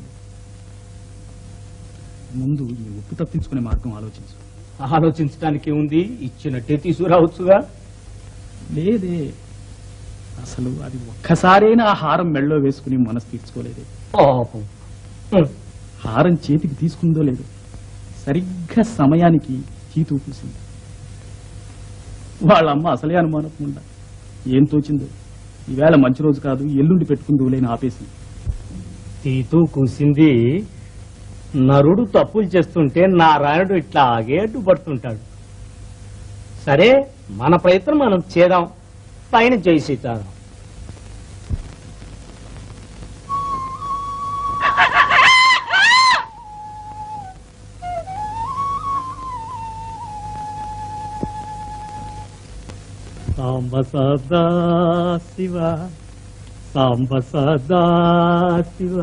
ముందు ఈ ఉప్పు తప్పించుకునే మార్గం ఆలోచించు ఆలోచించడానికి ఉంది ఇచ్చినట్టే తీసుకురావచ్చుగా లేదే అసలు అది ఒక్కసారైనా ఆ హారం మెళ్ళో వేసుకుని మనసు తీర్చుకోలేదే పాపం హారం చేతికి తీసుకుందో లేదో సరిగ్గా సమయానికి చీతూ పూసింది వాళ్ళ అమ్మ అసలే అనుమానకుండా ఏం తోచిందో ఈవేళ మంచి రోజు కాదు ఎల్లుండి పెట్టుకుందో లేని ఆపేసి తీతూ కూసింది నరుడు తప్పులు చేస్తుంటే నారాయణుడు ఇట్లా ఆగే అడ్డుపడుతుంటాడు సరే మన ప్రయత్నం మనం చేద్దాం పైన జై సీతారాం సాంబ సదా శివ సాంబ సదా శివ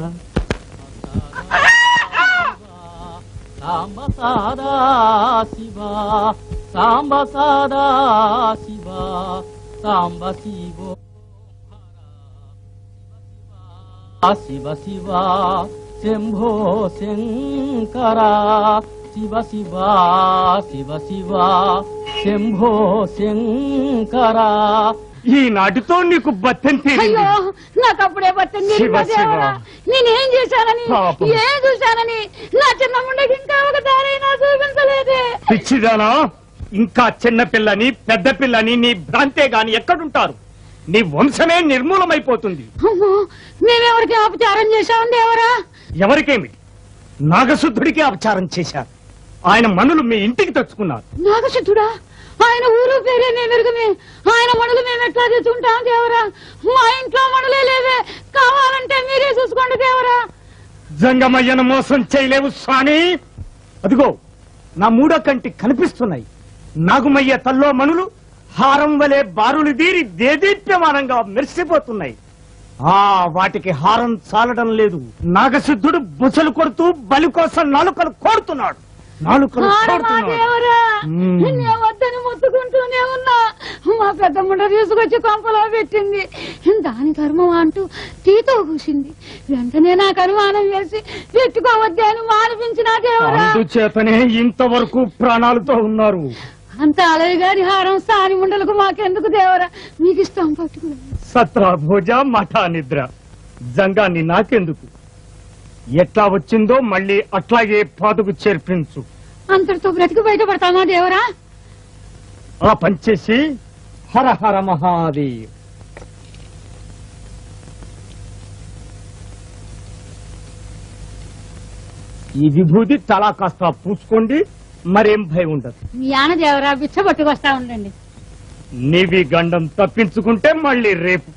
సాంబ సాదా శివ సాంబ సాదా శివ సాంబ శివో శివ శివ శంభో శంకర శివ శివ శివ శివ శంభో శంకర ఈ నాటితో నీకు బత్తెం అయ్యో నాకు అప్పుడే పట్టింది శివ, శివ. నేనేం చేశానని పాపం. ఏం చూశానని నా చిన్న ముండకి ఇంకా ఒక దారైనా చూపించలేదే పిచ్చిదానా ఇంకా చిన్న పిల్లని పెద్ద పిల్లని నీ భ్రాంతే గాని ఎక్కడుంటారు నీ వంశమే నిర్మూలమైపోతుంది అమ్మో మేమెవరికి అపచారం చేశాం దేవరా ఎవరికేమిటి నాగశుద్ధుడికి అపచారం చేశారు ఆయన మనులు మీ ఇంటికి తెచ్చుకున్నారు నాగసిద్ధుడా ఆయన ఊరు పేరే మేమెరుగమే ఆయన మణులు మేము ఎట్లా తెచ్చుకుంటాం దేవరా మా ఇంట్లో మణులే లేవే కావాలంటే మీరే చూసుకోండి దేవరా జంగమయ్యను మోసం చేయలేవు స్వామి అదిగో నా మూడో కంటి కనిపిస్తున్నాయి నాగుమయ్య తల్లో మనులు హారం వలె బారులు దీరి దేదీప్యమానంగా మెరిసిపోతున్నాయి ఆ వాటికి హారం చాలడం లేదు నాగసిద్ధుడు బుసలు కొడుతూ బలి కోసం నాలుకలు కోరుతున్నాడు నాలుకలు ఆడ మా కోరుతున్నాడు దేవరా మ్మ్. నే వద్దని మొత్తుకుంటూనే ఉన్నా మా పెద్దమ్ముడ తీసుకొచ్చి కొంపలో పెట్టింది దాని ధర్మం అంటూ తీతో కూసింది వెంటనే నాకు అనుమానం వేసి పెట్టుకోవద్దే అని మానిపించిన దేవరా అందుచేతనే ఇంతవరకు ప్రాణాలతో ఉన్నారు అంత అలవి గారి హారం సాని ముండలకు మాకెందుకు దేవరా మీకు ఇష్టం పట్టుకుని సత్రా భోజ మఠా నిద్ర జంగాన్ని నాకెందుకు ఎట్లా వచ్చిందో మళ్ళీ అట్లాగే పాదుకు చేర్పించు అంతటితో బ్రతికి బయటపడతామా దేవరా ఆ పనిచేసి హర హర మహాదేవ్ ఈ విభూతి తలా కాస్త పూసుకోండి మరేం భయం ఉండదు మీ ఆనదేవరా బిచ్చ పట్టుకొస్తా ఉండండి నీవి గండం తప్పించుకుంటే మళ్ళీ రేపు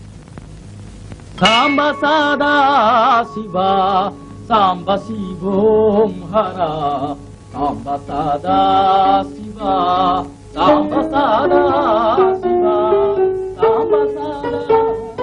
సాంబ సదా శివ సాంబ శివోం హర సాంబ సదా శివ సాంబ సదా శివ సాంబ సదా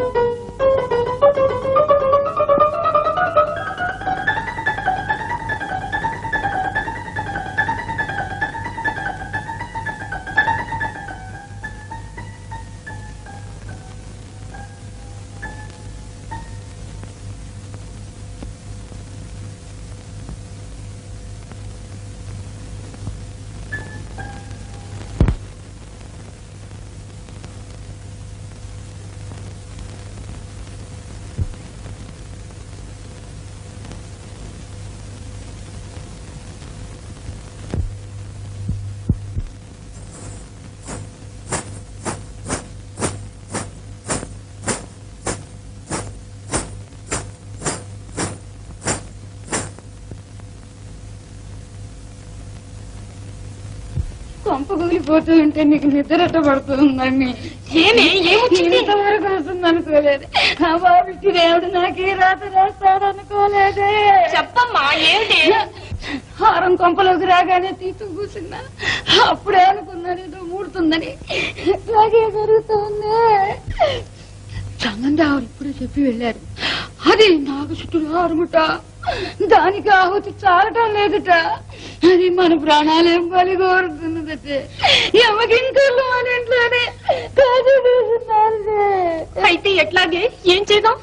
కొంప కుగిలిపోతూ ఉంటే నీకు నిద్రట పడుతుందండి ఏమే ఏమొచ్చింది ఇంతవరకు వస్తుంది అనుకోలేదు ఆ బాబుకి దేవుడు నాకు ఈ రాత్రి రాస్తాడు అనుకోలేదే చెప్పమ్మా ఏంటి హారం కొంపలోకి రాగానే తీసు కూర్చున్నా అప్పుడే అనుకున్నాను ఏదో మూడుతుందని ఇట్లాగే జరుగుతుంది సంగందావులు ఇప్పుడే చెప్పి వెళ్ళారు అది నాకు చుట్టూ హారముట దానికి ఆహుతి చాలటం లేదుట అది మన ప్రాణాలేం బలి కోరుతున్నదట ఎమ్మకింకర్లు మన ఇంట్లోనే కాజు వేస్తున్నారులే. అయితే ఎట్లాగే ఏం చేద్దాం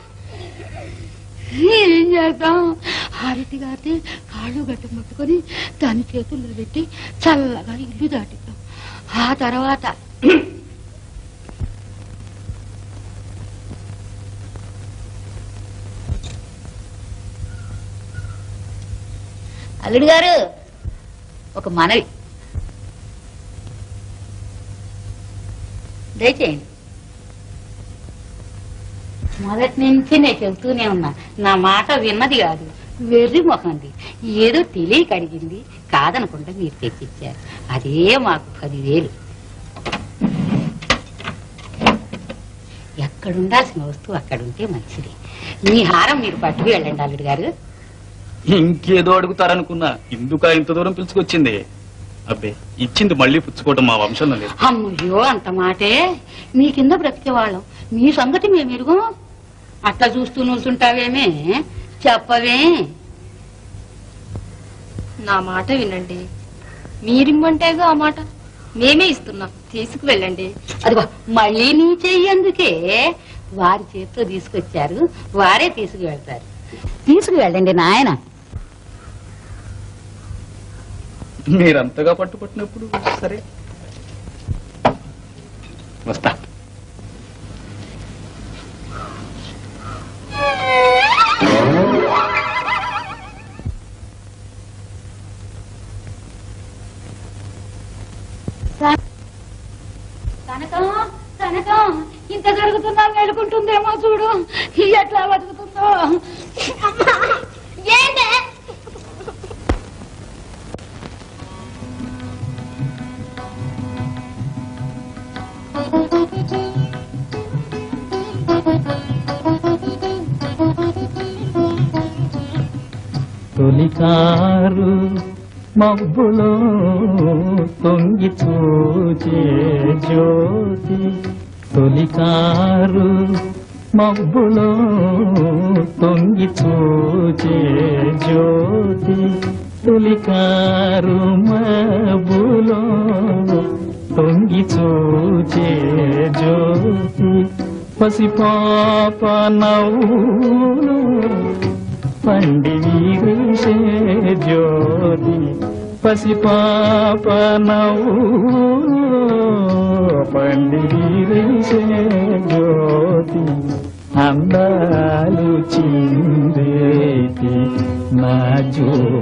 ఏం చేద్దాం హారతి గారితే కాళ్ళు గట్ట ముట్టుకొని దాని చేతుల్లో పెట్టి చల్లగా ఇల్లు దాటిద్దాం ఆ తర్వాత అల్లుడు గారు ఒక మనవి దయచేయండి మొదటి నుంచి నేను చెబుతూనే ఉన్నా నా మాట విన్నది కాదు వెర్రి మొహంది ఏదో తెలియక అడిగింది కాదనకుండా మీరు తెచ్చిచ్చారు అదే మాకు పదివేలు ఎక్కడుండాల్సిన వస్తువు అక్కడ ఉంటే మంచిది మీ హారం మీరు పట్టుకు వెళ్ళండి అల్లుడు గారు ఇంకేదో అడుగుతారనుకున్నా ఇందుక ఇంత దూరం పిలుచుకొచ్చింది అబ్బే ఇచ్చింది మళ్ళీ పుచ్చుకోవటం మా వంశంలో లేదు అమ్మయ్యో అంత మాటే మీ కింద బ్రతికే వాళ్ళం మీ సంగతి మేము ఎరుగం అట్లా చూస్తూ నిల్చుంటావేమే చెప్పవే నా మాట వినండి మీరిమ్మంటేగా ఆ మాట మేమే ఇస్తున్నాం తీసుకువెళ్ళండి అదిగో మళ్ళీ నీ చెయ్యందుకే వారి చేతితో తీసుకొచ్చారు వారే తీసుకువెళ్తారు తీసుకువెళ్ళండి నాయన మీరంతగా పట్టుపట్టినప్పుడు సరే వస్తా కనకం కనకం ఇంత జరుగుతున్నా మేలుకుంటుందేమో చూడు ఎట్లా బతుకుతుందో ఏంటే తొలికారు మబ్బులో తొంగి చూచే జ్యోతి తొలికారు మబ్బులో తొంగి చూచే జ్యోతి తొలికారు మబ్బులో తొంగి చూచే జ్యోతి పసిపాప నవ్వులు పండి వీరిసే జ్యోతి పసిపాప నవ్వులు పండి వీరిసే జ్యోతి అందాలు చిందేటి నా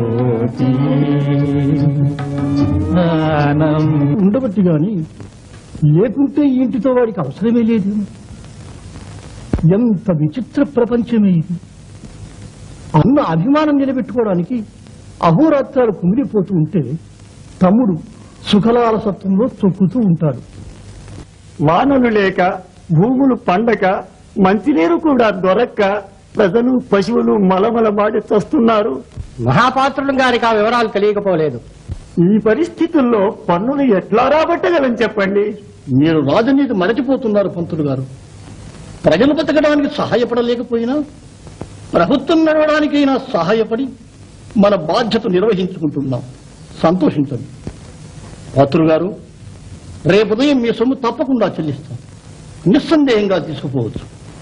జ్యోతి ఆనం ఉండబట్టి గాని లేకుంటే ఈ ఇంటితో వాడికి అవసరమే లేదు ఎంత విచిత్ర ప్రపంచమే ఇది అన్న అభిమానం నిలబెట్టుకోవడానికి అహోరాత్రాలు కుమిలిపోతూ ఉంటే తమ్ముడు సుఖలాలసత్వంలో తొక్కుతూ ఉంటాడు వానలు లేక భూములు పండక మంచినీరు కూడా దొరక్క ప్రజలు పశువులు మలమల మాడి చస్తున్నారు మహాపాత్రులు గారికి ఆ వివరాలు తెలియకపోలేదు ఈ పరిస్థితుల్లో పన్నులు ఎట్లా రాబట్టగలం చెప్పండి మీరు రాజనీతి మరచిపోతున్నారు పంతులు గారు ప్రజలు బతకడానికి సహాయపడలేకపోయినా ప్రభుత్వం నడవడానికైనా సహాయపడి మన బాధ్యత నిర్వహించుకుంటున్నాం సంతోషించండి పంతులు గారు రేపు ఉదయం మీ సొమ్ము తప్పకుండా చెల్లిస్తాం నిస్సందేహంగా తీసుకుపోవచ్చు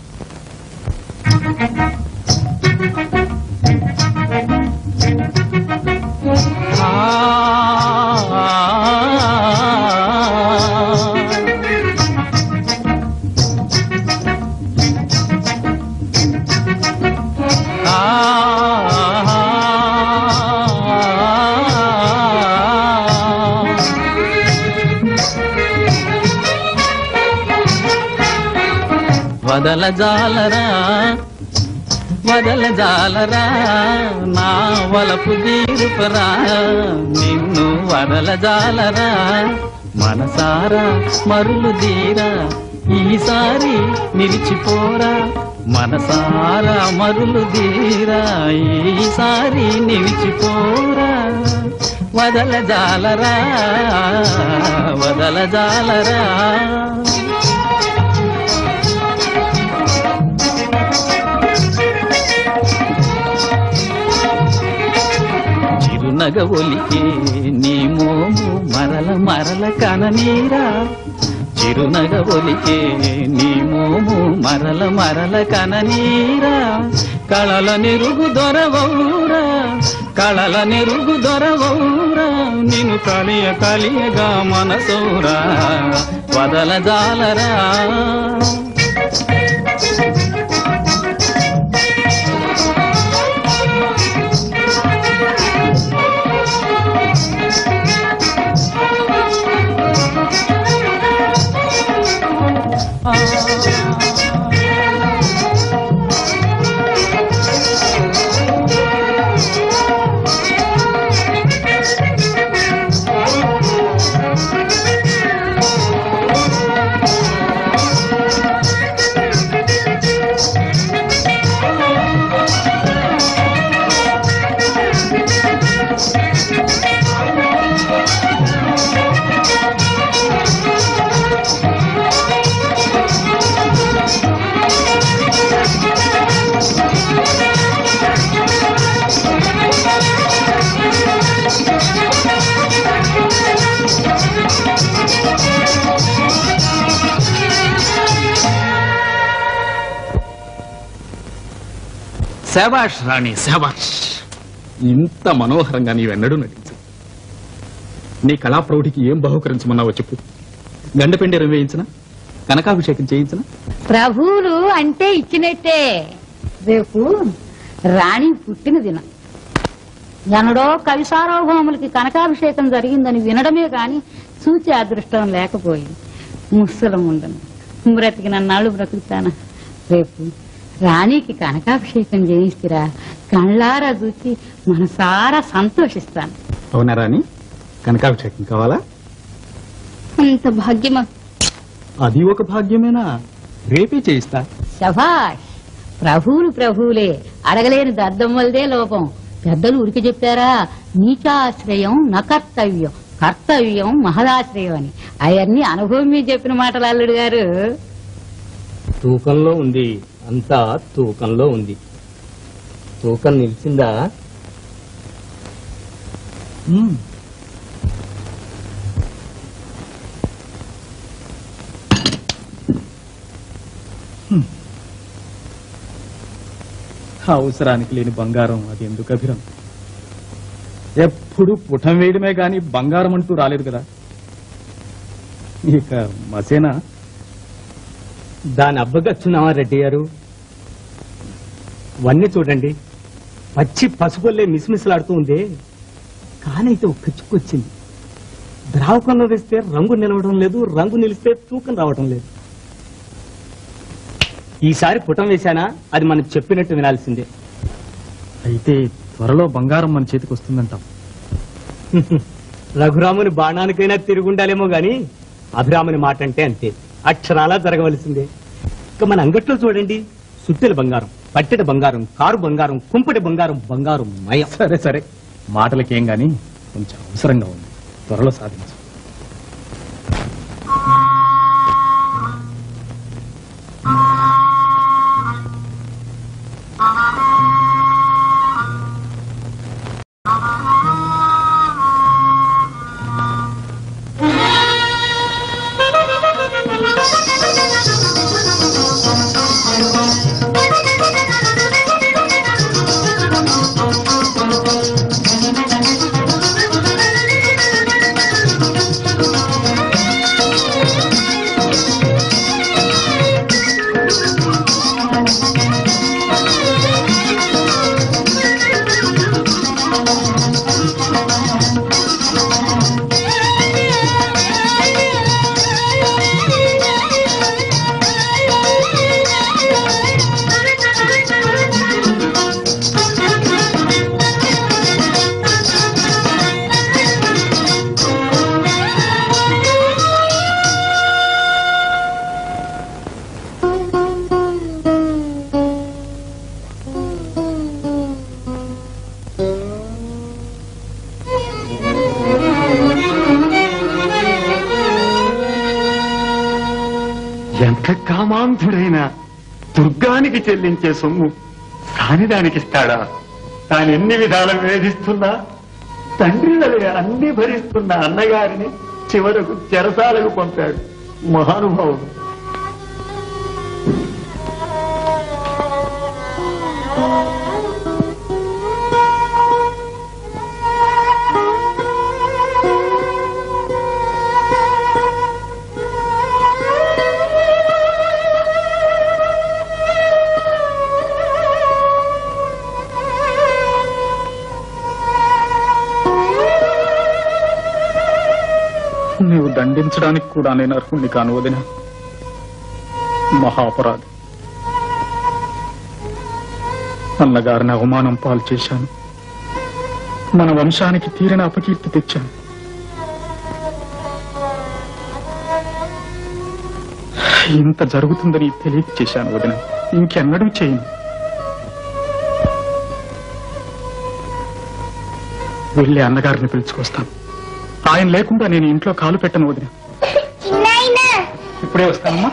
వదల జాలరా వదల జాలరా నా వలపు తీరుపరా నిన్ను వదల జాలరా మనసారా మరులు తీరా ఈసారి నిలిచిపోరా మనసారా మరులు తీరా ఈసారి నిలిచిపోరా వదల జాలరా వదల జాలరా చిరునగ ఒలికే నీ మోము మరల మరల కననీరా చిరునగ ఒలికే నీ మోము మరల మరల కననీరా కళల నెరుగు దొరవౌరా కళల నెరుగు దొరవౌరా నిన్ను కలియ కలియగా మనసౌరా వదల జాలరా శబాష్ రాణి శబాష్ ఇంత మనోహరంగా నీవెన్నడూ నటించు నీ కళా ప్రౌఢికి ఏం బహుకరించమన్నావో చెప్పు గండపెండెరం వేయించిన కనకాభిషేకం చేయించిన ప్రభువులు అంటే ఇచ్చినట్టే రేపు రాణి పుట్టిన దినం ఎనడో కవి సార్వభౌములకి కనకాభిషేకం జరిగిందని వినడమే కాని చూచే అదృష్టం లేకపోయింది ముస్సలం ఉండను బ్రతికిన నాళ్ళు బ్రతుకుతానా రేపు రాణికి కనకాభిషేకం చేయిస్తురా కళ్ళారా చూసి మనసారా సంతోషిస్తాను అవునా రాణి కనకాభిషేకం కావాలా అంత భాగ్యమా అది ఒక భాగ్యమేనా రేపే చేయిస్తా శభాష్ ప్రభువులు ప్రభువులే అడగలేని దద్దమ్మలదే లోపం పెద్దలు ఉరికి చెప్పారా నీచాశ్రయం నకర్తవ్యం కర్తవ్యం మహదాశ్రయం అని అవన్నీ అనుభవం మీద చెప్పిన మాటలు అల్లుడు గారు తూకంలో ఉంది అంతా తూకంలో ఉంది తూకం నిలిచిందా అవసరానికి లేని బంగారం అది ఎందుకు అభిరం ఎప్పుడు పుటం వేయడమే గాని బంగారం అంటూ రాలేదు కదా ఇక మసేనా దాని అబ్బగచ్చున్నావా రెడ్డి గారు వన్నీ చూడండి పచ్చి పసుపుల్లే మిసిమిసలాడుతూ ఉంది కానైతే ఒక్క చుక్కొచ్చింది ద్రావకంలో వేస్తే రంగు నిలవడం లేదు రంగు నిలిస్తే తూకం రావడం లేదు ఈసారి పుటం వేశానా అది మనం చెప్పినట్టు వినాల్సిందే అయితే త్వరలో బంగారం మన చేతికి వస్తుందంటాం రఘురాముని బాణానికైనా తిరుగుండాలేమో గాని అభిరాముని మాట అంటే అంతే అక్షరాలా జరగవలసిందే ఇక మన అంగట్లో చూడండి సుత్తెల బంగారం పట్టెడ బంగారం కారు బంగారం కుంపటి బంగారం బంగారం మయం సరే సరే మాటలకేం గాని కొంచెం అవసరంగా ఉంది త్వరలో సాధించు ఎంత కామాంధుడైనా దుర్గానికి చెల్లించే సొమ్ము కాని దానికి ఇస్తాడా తాను ఎన్ని విధాలు వేధిస్తున్నా తండ్రి వలె అన్ని భరిస్తున్న అన్నగారిని చివరకు చెరసాలకు పంపాడు మహానుభావుడు నీవు దండించడానికి కూడా నేను అర్హుణ్ణి కాను వదిన మహాపరాధి అన్నగారిని అవమానం పాలు చేశాను మన వంశానికి తీరిన అపకీర్తి తెచ్చాను ఇంత జరుగుతుందని తెలియక చేశాను వదిన ఇంకెన్నడూ చేయను వెళ్ళి అన్నగారిని పిలుచుకొస్తాను ఆయన లేకుండా నేను ఇంట్లో కాలు పెట్టను వదిన చిన్నాయనా ఇప్పుడే వస్తానమ్మా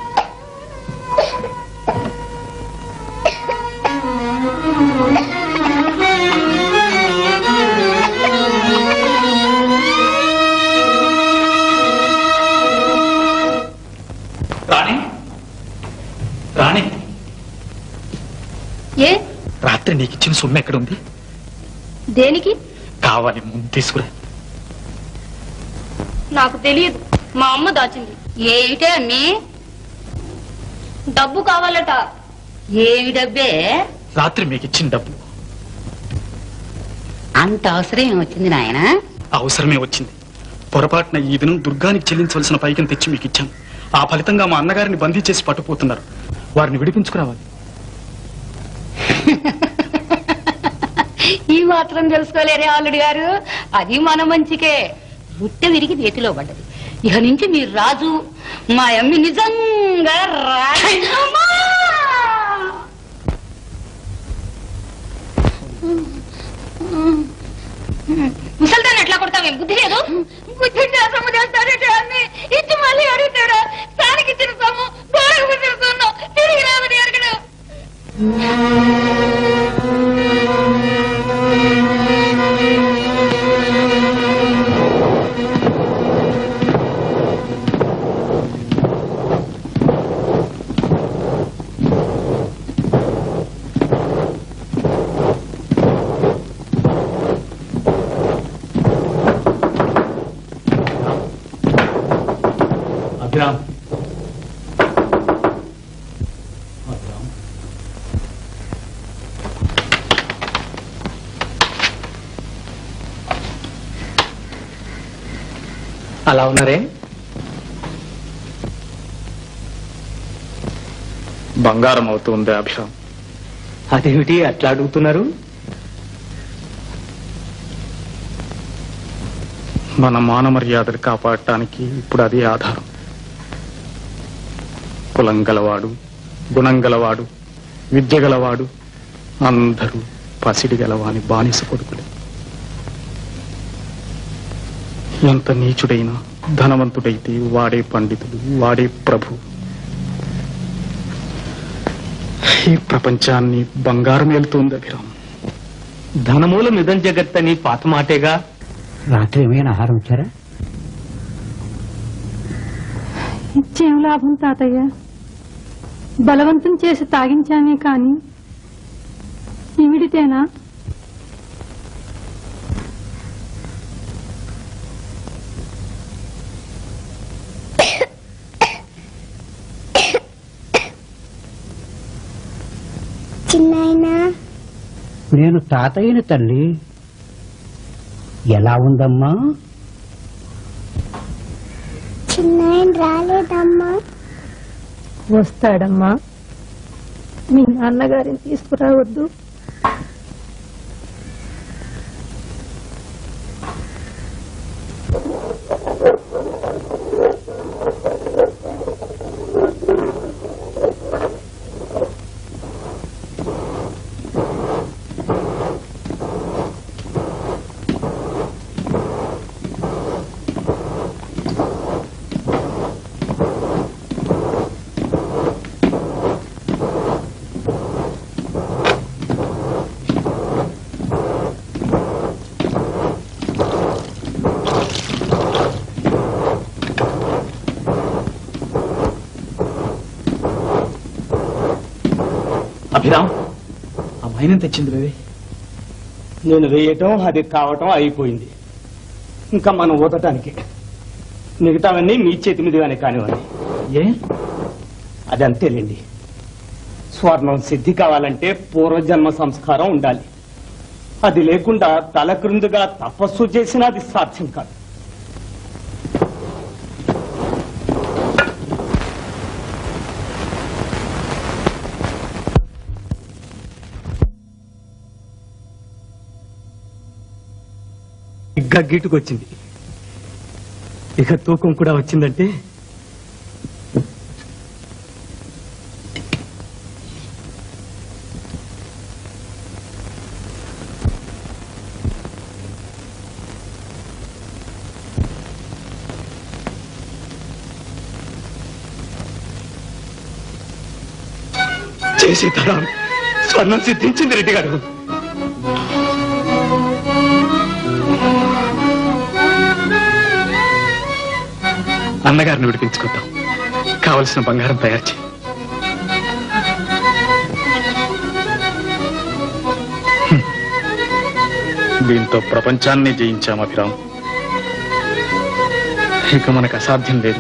రాణి రాణి ఏ రాత్రి నీకు ఇచ్చిన సొమ్ము ఎక్కడుంది దేనికి కావాలి ముందు తీసుకురా నాకు తెలియదు మా అమ్మ దాచింది ఏమిటే అమ్మి డబ్బు కావాలట ఏమి డబ్బే రాత్రి మీకు ఇచ్చిన డబ్బు అంత అవసరం ఏమొచ్చింది నాయన అవసరమే వచ్చింది పొరపాటున ఈ దినం దుర్గానికి చెల్లించవలసిన పైకం తెచ్చి మీకు ఇచ్చాను ఆ ఫలితంగా మా అన్నగారిని బందీ చేసి పట్టుకుపోతున్నారు వారిని విడిపించుకురావాలి ఈ మాత్రం తెలుసుకోలేరే ఆలుడు గారు అది మన మంచికే బుట్టె విరిగి చేతిలో పడ్డది ఇక నుంచి మీరు రాజు మా అమ్మి నిజంగా రాజు ముసల్దాన్ని ఎట్లా కొడతావు బుద్ధి లేదు బుద్ధి సొమ్ము చేస్తాడే అన్ని ఇచ్చి మళ్ళీ అడుగుతాడా దానికి ఇచ్చిన సొమ్ము గోడకు ఇచ్చిన సొమ్ము తిరిగి రావని అడగడు అలా ఉన్నారే బంగారం అవుతుంది అభిరామ్ అదేమిటి అట్లా అడుగుతున్నారు మన మాన మర్యాదలు కాపాడటానికి ఇప్పుడు అదే ఆధారం కులం గలవాడు గుణం గలవాడు విద్య గలవాడు అందరూ పసిడి గలవాని బానిస కొడుకులే ఎంత నీచుడైనా ధనవంతుడైతే వాడే పండితుడు వాడే ప్రభు ఈ ప్రపంచాన్ని బంగారం వెళ్తుంది అభిరామ్ ధనమూల మిదం జగత్ అని పాత మాటేగా రాత్రి ఏమైనా ఆహారం ఇచ్చారా ఇచ్చేం లాభం తాతయ్య బలవంతం చేసి తాగించానే కాని ఈవిడితేనా చిన్నాయనా నేను తాతయ్యని తల్లి ఎలా ఉందమ్మా చిన్నాయన రాలేదమ్మా వస్తాడమ్మా మీ నాన్నగారిని తీసుకురావద్దు అభిరామ్ ఆ మైనం తెచ్చింది లేవే నేను వేయటం అది కావటం అయిపోయింది ఇంకా మనం ఊదటానికి మిగతావన్నీ మీ చేతి మీదుగానే కానివ్వండి ఏ అది అంతేలేండి స్వర్ణం సిద్ధి కావాలంటే పూర్వజన్మ సంస్కారం ఉండాలి అది లేకుండా తల క్రిందుగా తపస్సు చేసినా అది సాధ్యం కాదు ఇంకా గీటుకొచ్చింది ఇక తూకం కూడా వచ్చిందంటే చేసే తరం స్వర్ణం సిద్ధించింది రెడ్డి గారు అన్నగారిని విడిపించుకుందాం కావలసిన బంగారం తయారు చేయి హ్మ్. దీంతో ప్రపంచాన్ని జయించాం అభిరామ్ ఇక మనకు అసాధ్యం లేదు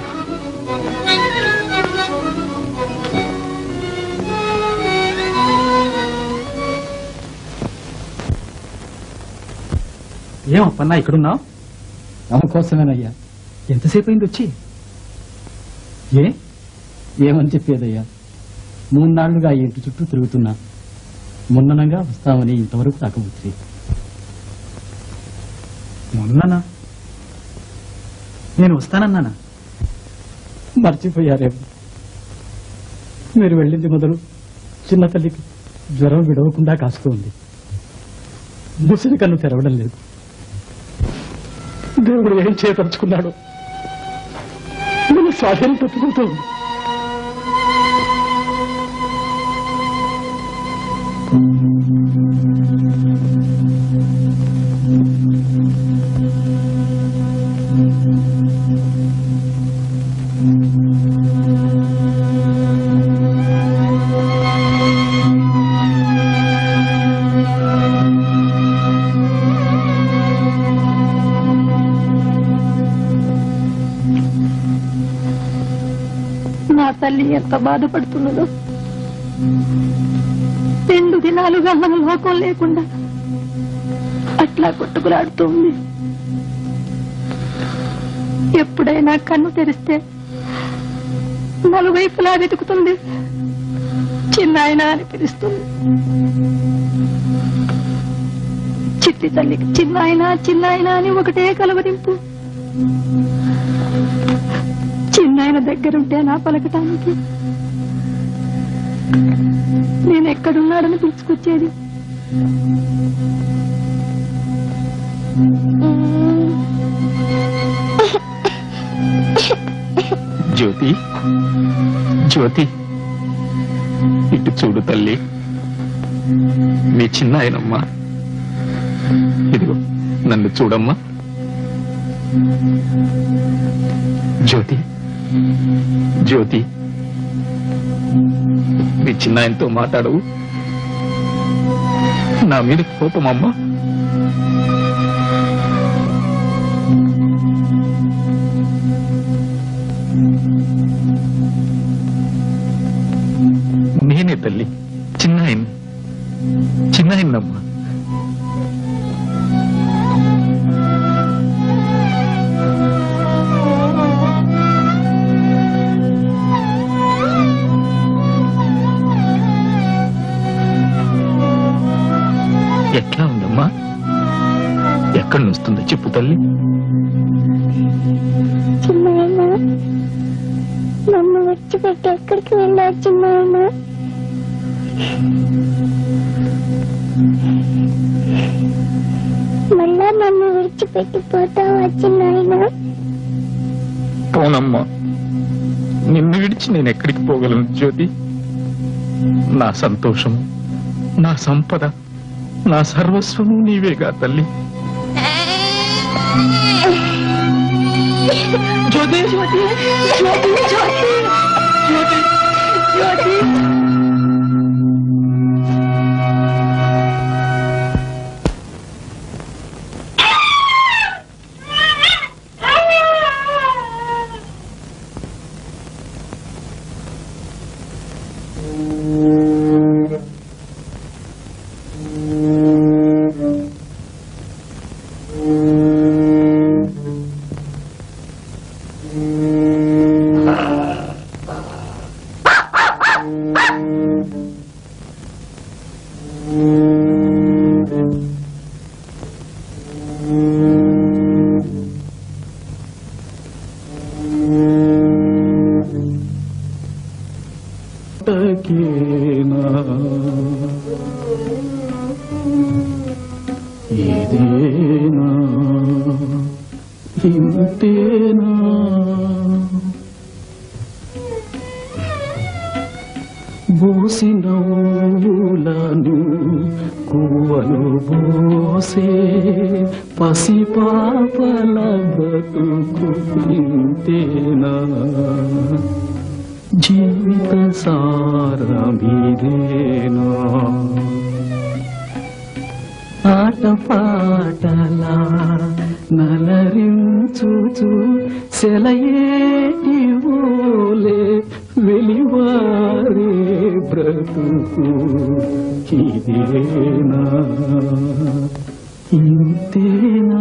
ఏం అప్పన్నా ఇక్కడున్నావు ఆమె కోసమేనయ్యా ఎంతసేపు అయింది వచ్చి ఏ ఏమని చెప్పేదయ్యా మూడు నాళ్లుగా ఈ ఇంటి చుట్టూ తిరుగుతున్నా మొన్ననగా వస్తామని ఇంతవరకు తాకవచ్చు మొన్ననా నేను వస్తానన్నానా మర్చిపోయారేమో మీరు వెళ్ళింది మొదలు చిన్న తల్లికి జ్వరం విడవకుండా కాస్తోంది ముసలి కన్ను తెరవడం లేదు దేవుడు ఏం చేయదలుచుకున్నాడు మన స్వాధీనం తప్పిపోతుంది నా తల్లి ఎంత బాధపడుతున్నదో రెండు దినాలుగా మన లోకం లేకుండా అట్లా కొట్టుకులాడుతుంది ఎప్పుడైనా కన్ను తెరిస్తే నలువైపులా వెతుకుతుంది చిన్నాయన అని పిలుస్తుంది చిట్టి తల్లికి చిన్నాయన చిన్నాయన అని ఒకటే కలవరింపు చిన్నాయన దగ్గరుంటే నా పలకటానికి నేను ఎక్కడున్నాడని పిలుచుకొచ్చేది జ్యోతి జ్యోతి ఇటు చూడు తల్లి నీ చిన్న ఆయనమ్మా ఇదిగో నన్ను చూడమ్మా జ్యోతి జ్యోతి నీ చిన్న ఆయనతో మాట్లాడవు నా మీద కోపమమ్మా నేనే తల్లి చిన్న ఆయన చిన్న ఆయన్నమ్మా ఎట్లా ఉందమ్మా ఎక్కడి నుంచి వస్తుందో చెప్పు తల్లి చిన్నాయన నన్ను విడిచిపెట్టి ఎక్కడికి వెళ్ళావు చిన్నాయన మళ్ళా నన్ను విడిచిపెట్టి పోతావా చిన్నాయన పోనమ్మా నిన్ను విడిచి నేను ఎక్కడికి పోగలను జ్యోతి నా సంతోషము నా సంపద నా సర్వస్వము నీవేగా తల్లి జ్యోతి జ్యోతి జ్యోతి జ్యోతి జ్యోతి జ్యోతి పుట్టకేనా ఇదేనా ఇంతేనా బోసినవులను కువలు బోసే పసిపాపల బ్రతుకు ఇంతేనా జీవిత సారమిదేనా ఆట పాటలా నలరించుచు సెలయేటి ఓలే వెలివారే బ్రతుకు ఇదేనా ఇంతేనా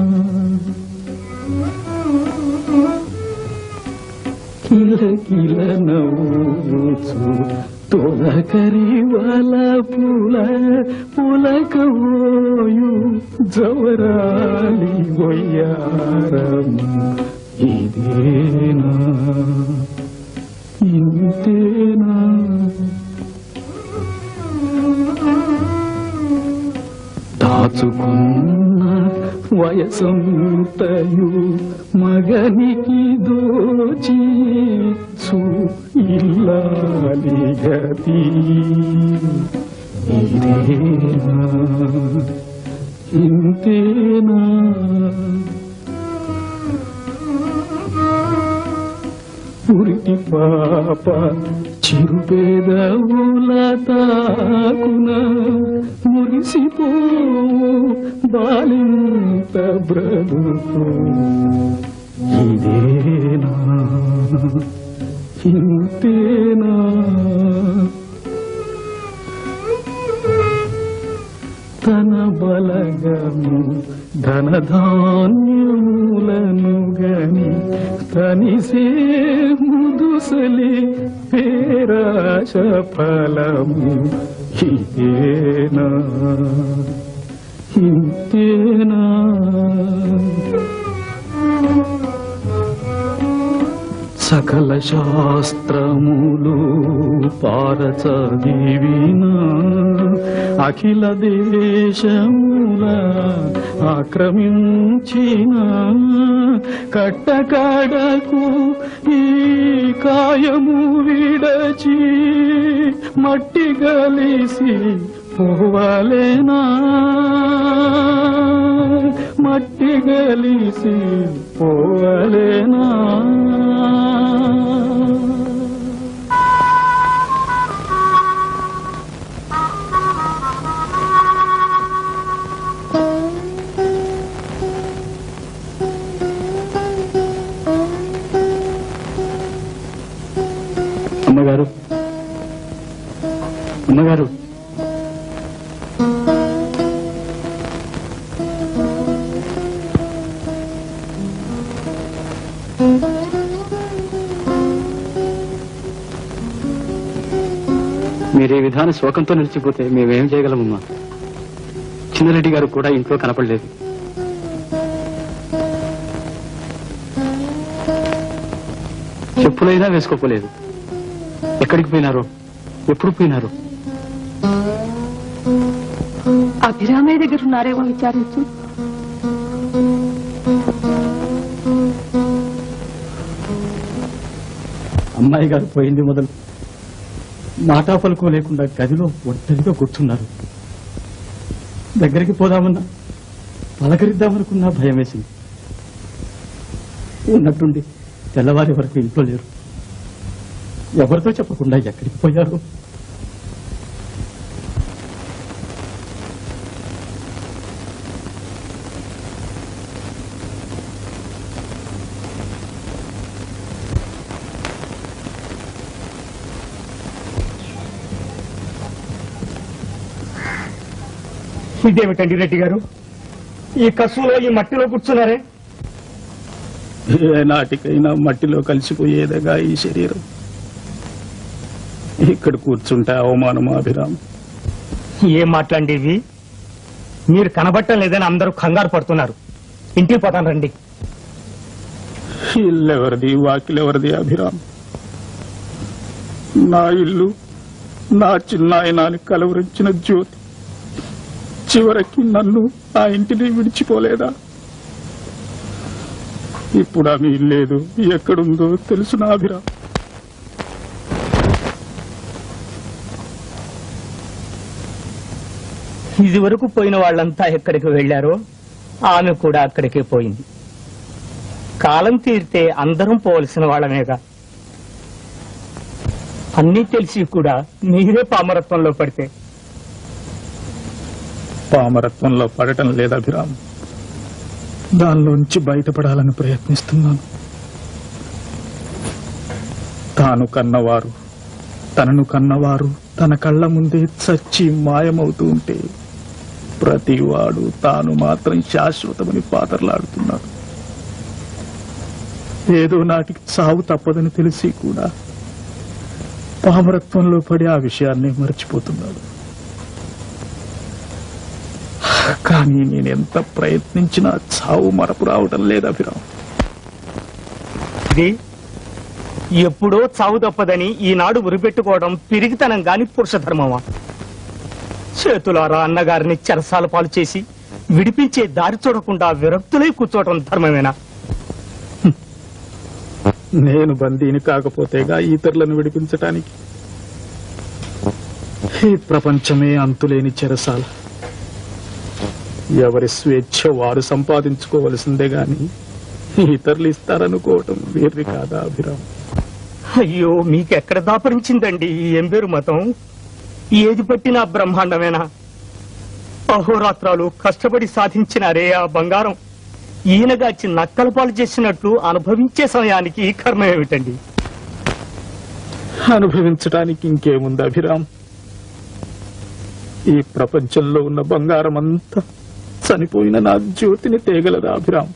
కిల కిల నవ్వుచు తొలకరి వల పుల పులకవోయు జవరాలి గొయ్యారం ఇదేనా ఇంతేనా దాచుకున్న వయసంతయు మగనికి దోచి చూ ఇల్లాలి గతి ఇదేనా ఇంతేనా పురిటి పాప చిరుపేదవుల తాకున మురిసిపో బాలింత బ్రతుకు ఇదేనా ఇంతేనా తన బలగము ధనధాన్యములను గని తనిసే ముదుసలి పేరాశ ఫలము ఇదేనా ఇంతేనా సకల శాస్త్రములు పారచదివిన అఖిల దేశముల ఆక్రమించిన కట్టకడకు ఈ కాయము విడచి మట్టి గలిసి పోవలేనా మట్టి గలిసి పోవలేనా అమ్మగారు అమ్మగారు మీరు ఈ విధాన శోకంతో నిలిచిపోతే మేమేం చేయగలమమ్మా చిన్నరెడ్డి గారు కూడా ఇంట్లో కనపడలేదు చెప్పులైనా వేసుకోపోలేదు ఎక్కడికి పోయినారో ఎప్పుడు పోయినారో అభిరామయ్య దగ్గర ఉన్నారేమో విచారించు అమ్మాయి గారు పోయింది మొదలు మాటా పలుకు లేకుండా గదిలో ఒంటరిగా కూర్చున్నారు దగ్గరికి పోదామన్నా పలకరిద్దామనుకున్నా భయం వేసింది ఉన్నట్టుండి తెల్లవారి వరకు ఇంట్లో లేరు ఎవరితో చెప్పకుండా ఎక్కడికి పోయారు ఇదేమిటండి రెడ్డి గారు ఈ కసులో ఈ మట్టిలో కూర్చున్నారే ఏ నాటికైనా మట్టిలో కలిసిపోయేదిగా ఈ శరీరం ఇక్కడ కూర్చుంటే అవమానమా అభిరామ్ ఏం మాట్లాడేవి మీరు కనబట్టం లేదని అందరూ కంగారు పడుతున్నారు ఇంటికి పోతాను రండి ఇల్లెవరిది వాకిలెవరిది అభిరామ్ నా ఇల్లు నా చిన్నాయనాన్ని కలవరించిన జ్యోతి చివరికి నన్ను ఆ ఇంటిని విడిచిపోలేదా ఇప్పుడు ఆమె ఇల్లేదు ఎక్కడుందో తెలుసు నా అభిరామ్ ఇది వరకు పోయిన వాళ్ళంతా ఎక్కడికి వెళ్లారో ఆమె కూడా అక్కడికే పోయింది కాలం తీరితే అందరం పోవలసిన వాళ్ళమేగా అన్నీ తెలిసి కూడా మీరే పామరత్వంలో పడితే పామరత్వంలో పడటం లేదు అభిరామ్ దానిలోంచి బయటపడాలని ప్రయత్నిస్తున్నాను తాను కన్నవారు తనను కన్నవారు తన కళ్ళ ముందే చచ్చి మాయమవుతూ ఉంటే ప్రతివాడు తాను మాత్రం శాశ్వతమని పాతరలాడుతున్నాడు ఏదో నాటికి చావు తప్పదని తెలిసి కూడా పామరత్వంలో పడి ఆ విషయాన్ని మర్చిపోతున్నాడు కానీ నేను ఎంత ప్రయత్నించినా చావు మరపు రావటం లేదు అభిరామ్ ఇది ఎప్పుడో చావు తప్పదని ఈనాడు ఉరిపెట్టుకోవడం పిరిగితనం గాని పురుష ధర్మమా చేతులారా అన్నగారిని చెరసాల పాలు చేసి విడిపించే దారి చూడకుండా విరక్తులై కూర్చోవడం ధర్మమేనా నేను బందీని కాకపోతేగా ఇతరులను విడిపించటానికి ఈ ప్రపంచమే అంతులేని చెరసాల ఎవరి స్వేచ్ఛ వారు సంపాదించుకోవలసిందే గాని ఇతరులు ఇస్తారనుకోవటం వీరి కాదా అభిరామ్ అయ్యో మీకెక్కడ దాపరించిందండి ఈ ఎంబేరు మతం ఏది పట్టినా బ్రహ్మాండమేనా అహోరాత్రాలు కష్టపడి సాధించినారే ఆ బంగారం ఈయనగాచి నక్కల పాలు చేసినట్లు అనుభవించే సమయానికి కర్మ ఏమిటండి అనుభవించటానికి ఇంకేముంది అభిరామ్ ఈ ప్రపంచంలో ఉన్న బంగారం అంతా చనిపోయిన నా జ్యోతిని తేగలదా అభిరామ్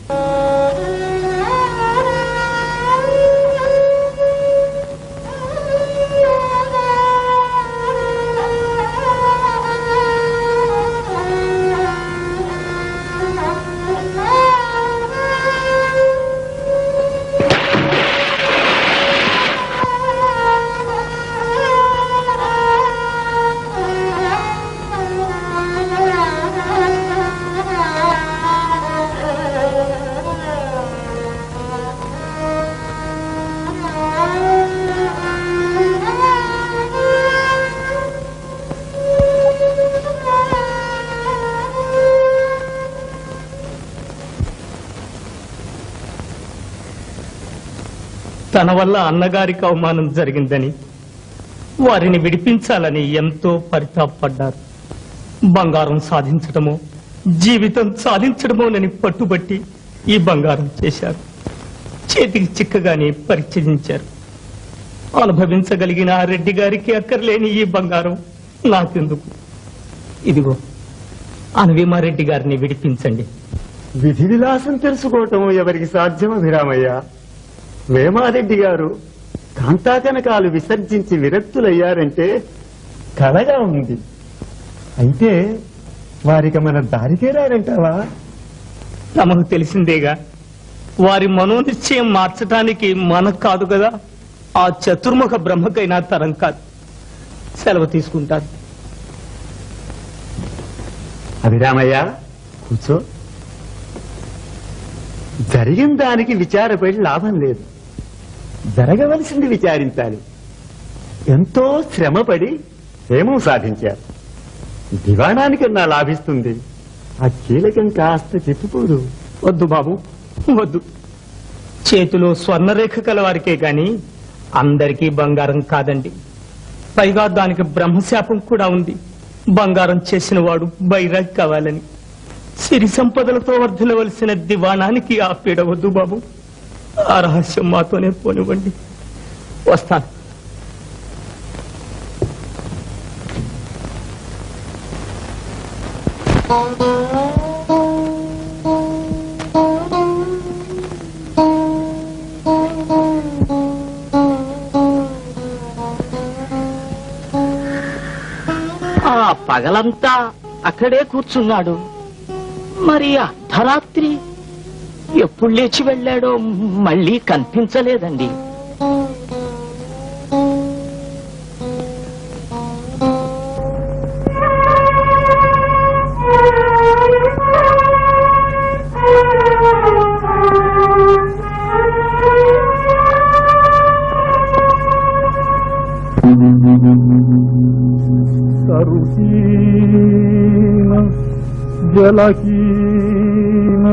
తన వల్ల అన్నగారికి అవమానం జరిగిందని వారిని విడిపించాలని ఎంతో పరితాపడ్డారు బంగారం సాధించడమో జీవితం సాధించడమోనని పట్టుబట్టి ఈ బంగారం చేశారు చేతికి చిక్కగానే పరిచయించారు అనుభవించగలిగిన ఆ రెడ్డి గారికి అక్కర్లేని ఈ బంగారం నాకెందుకు ఇదిగో అనవీమారెడ్డి గారిని విడిపించండి విధి విలాసం తెలుసుకోవటం ఎవరికి సాధ్యం అభిరామయ్య వేమారెడ్డి గారు కాంతాకనకాలు విసర్జించి విరక్తులయ్యారంటే కలగా ఉంది అయితే వారికి మన దారితేరారంటావా తమకు తెలిసిందేగా వారి మనోనిశ్చయం మార్చడానికి మనకు కాదు కదా ఆ చతుర్ముఖ బ్రహ్మకైనా తరం కాదు సెలవు తీసుకుంటారు అభిరామయ్య కూర్చో జరిగిన దానికి విచారపడి లాభం లేదు జరగవలసింది విచారించాలి ఎంతో శ్రమపడి ఏమో సాధించారు దివాణానికన్నా లాభిస్తుంది ఆ కీలకం కాస్త చెప్పుకోదు వద్దు బాబు వద్దు చేతిలో స్వర్ణరేఖ కలవారికే గాని అందరికీ బంగారం కాదండి పైగా దానికి బ్రహ్మశాపం కూడా ఉంది బంగారం చేసిన వాడు బైరాగ్ కావాలని సిరి సంపదలతో వర్ధిల్లవలసిన దివాణానికి ఆ పీడ వద్దు బాబు ఆ రహస్యం మాతోనే పోనివ్వండి వస్తాను ఆ పగలంతా అక్కడే కూర్చున్నాడు మరి అర్ధరాత్రి ఎప్పుడు లేచి వెళ్ళాడో మళ్ళీ కనిపించలేదండి సరుహీన జలహీన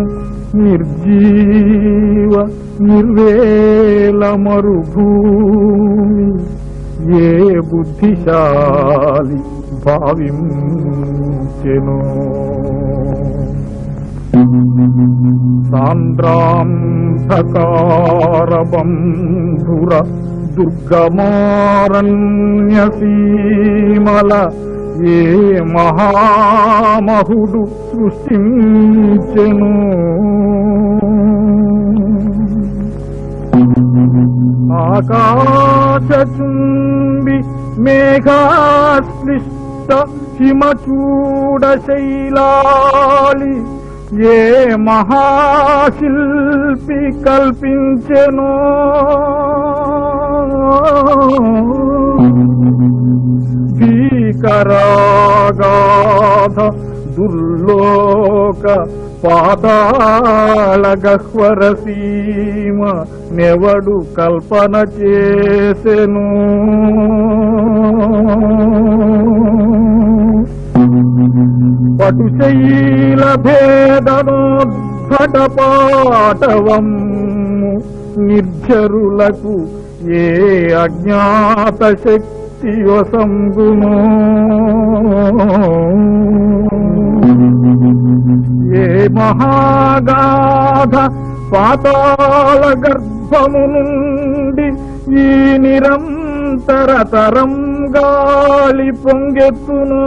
నిర్జీవ నిర్వేల మరుభూమి ఏ బుద్ధిశాలి భావించెను సాంద్రాంధకారబంధుర దుర్గమారణ్యసీమల ఏ మహామహుడు సృష్టించెను ఆకాశచుంబి మేఘాశ్లిష్ట హిమచూడ శైలాలి ఏ మహాశిల్పి కల్పించెను భీకరాగాధ దుర్లోక పాతాళ గహ్వర సీమ నెవడు కల్పన చేసెను పటుశైల భేదనోద్భట పాటవం నిర్జరులకు ఏ అజ్ఞాత శక్తి వసంగును ఏ మహాగాధ పాతాళ గర్భము నుండి ఈ నిరంతర తరం గాలి పొంగెత్తును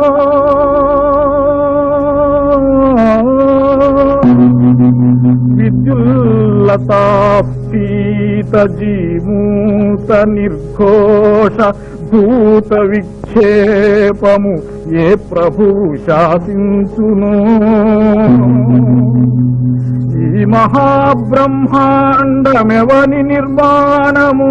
విద్యుల్లతాప్తీత జీమూత నిర్ఘోష భూత విక్షేపము ఏ ప్రభువు శాసించును ఈ మహాబ్రహ్మాండమెవని నిర్మాణము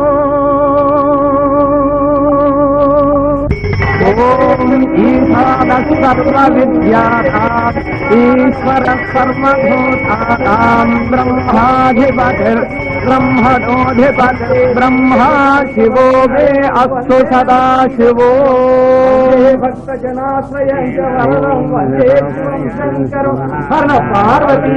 ఓం ఈశాన సర్వ విద్యానాం ఈశ్వర సర్వభూతానాం బ్రహ్మాధిపతిర్ బ్రహ్మణోధిపతి బ్రహ్మా శివో మే అస్తు సదా శివో భక్త జనాశ్రయం వరణం వందే శివం శంకరం హర పార్వతీ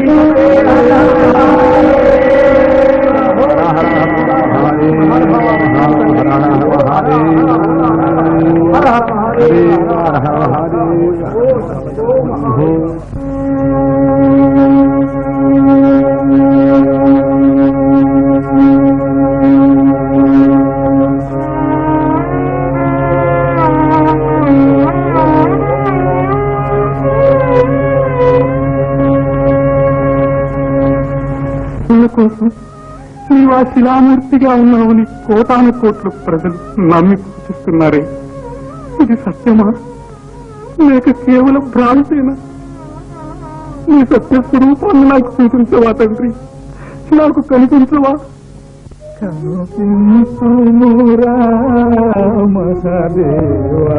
భక్తుల కోసం నీవా శిలామూర్తిగా ఉన్నావని కోటాను కోట్లు ప్రజలు నమ్మి పూజిస్తున్నారే ఇది సత్యమా లేక కేవలం భ్రాంతేనా నీ సత్య స్వరూపాన్ని నాకు చూపించవా తండ్రి నాకు కనిపించవా కనిపించుమురా మహాదేవా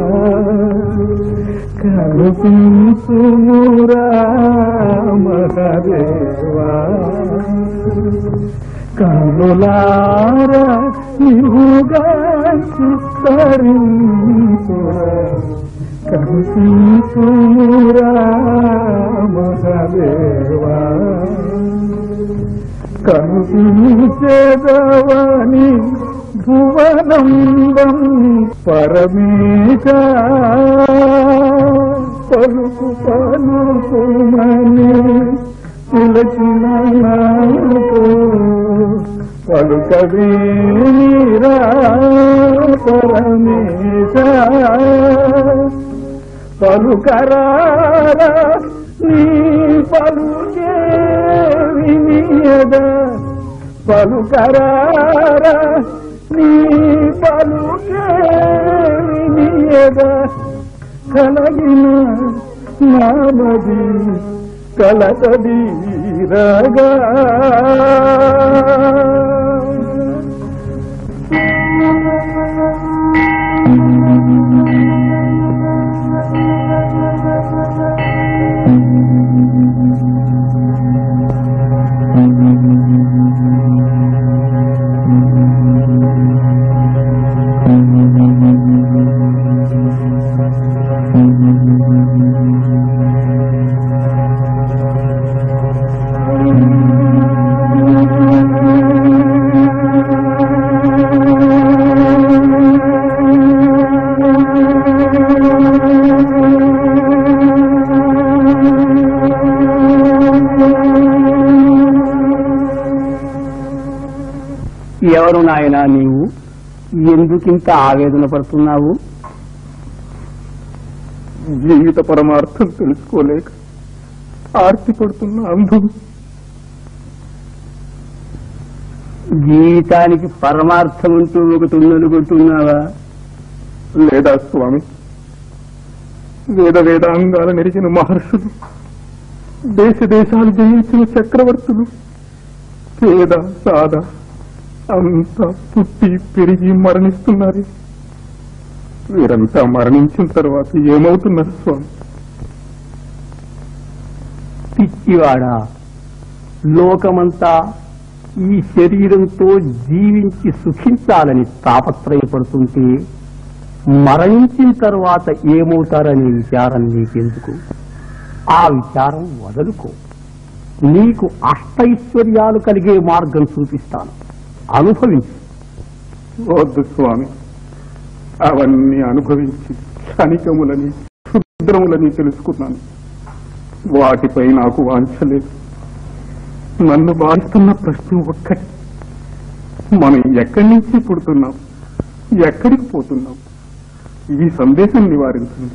కనిపించుమురా మహాదేవా కనులార నీవుగా చిత్తరించురా కనిపించుమురా మహాదేవా కనిపించేదవని భువనందం పరమేశ పలుకు పలుకుమని పిలచిన నాకు పలుకవీరా పరమేశ పలుకరారా నీ పలుకే వినియద పలుకరారా నీ పలుకే వినియద కలగిన నామది కలతదీరగా ఎవరు నాయనా నీవు ఎందుకింత ఆవేదన పడుతున్నావు జీవిత పరమార్థం తెలుసుకోలేక ఆర్తి పడుతున్న అంధుడు జీవితానికి పరమార్థం అంటూ ఒకటి ఉందనుకుంటున్నావా లేదా స్వామి వేద వేదాంగాల నెరిచిన మహర్షులు దేశ దేశాలు జయించిన చక్రవర్తులు పేద సాద అంతా పుట్టి పెరిగి మరణిస్తున్నారు వీరంతా మరణించిన తర్వాత ఏమవుతున్నారు స్వామి పిచ్చివాడా లోకమంతా ఈ శరీరంతో జీవించి సుఖించాలని తాపత్రయపడుతుంటే మరణించిన తర్వాత ఏమవుతారనే విచారం నీకెందుకు ఆ విచారం వదులుకో నీకు అష్టైశ్వర్యాలు కలిగే మార్గం చూపిస్తాను అనుభవించు వద్దు స్వామి అవన్నీ అనుభవించి క్షణికములని క్షుద్రములని తెలుసుకున్నాను వాటిపై నాకు వాంఛలేదు నన్ను బాధిస్తున్న ప్రశ్న ఒక్కటి మనం ఎక్కడి నుంచి పుడుతున్నాం ఎక్కడికి పోతున్నాం ఈ సందేశం నివారించండి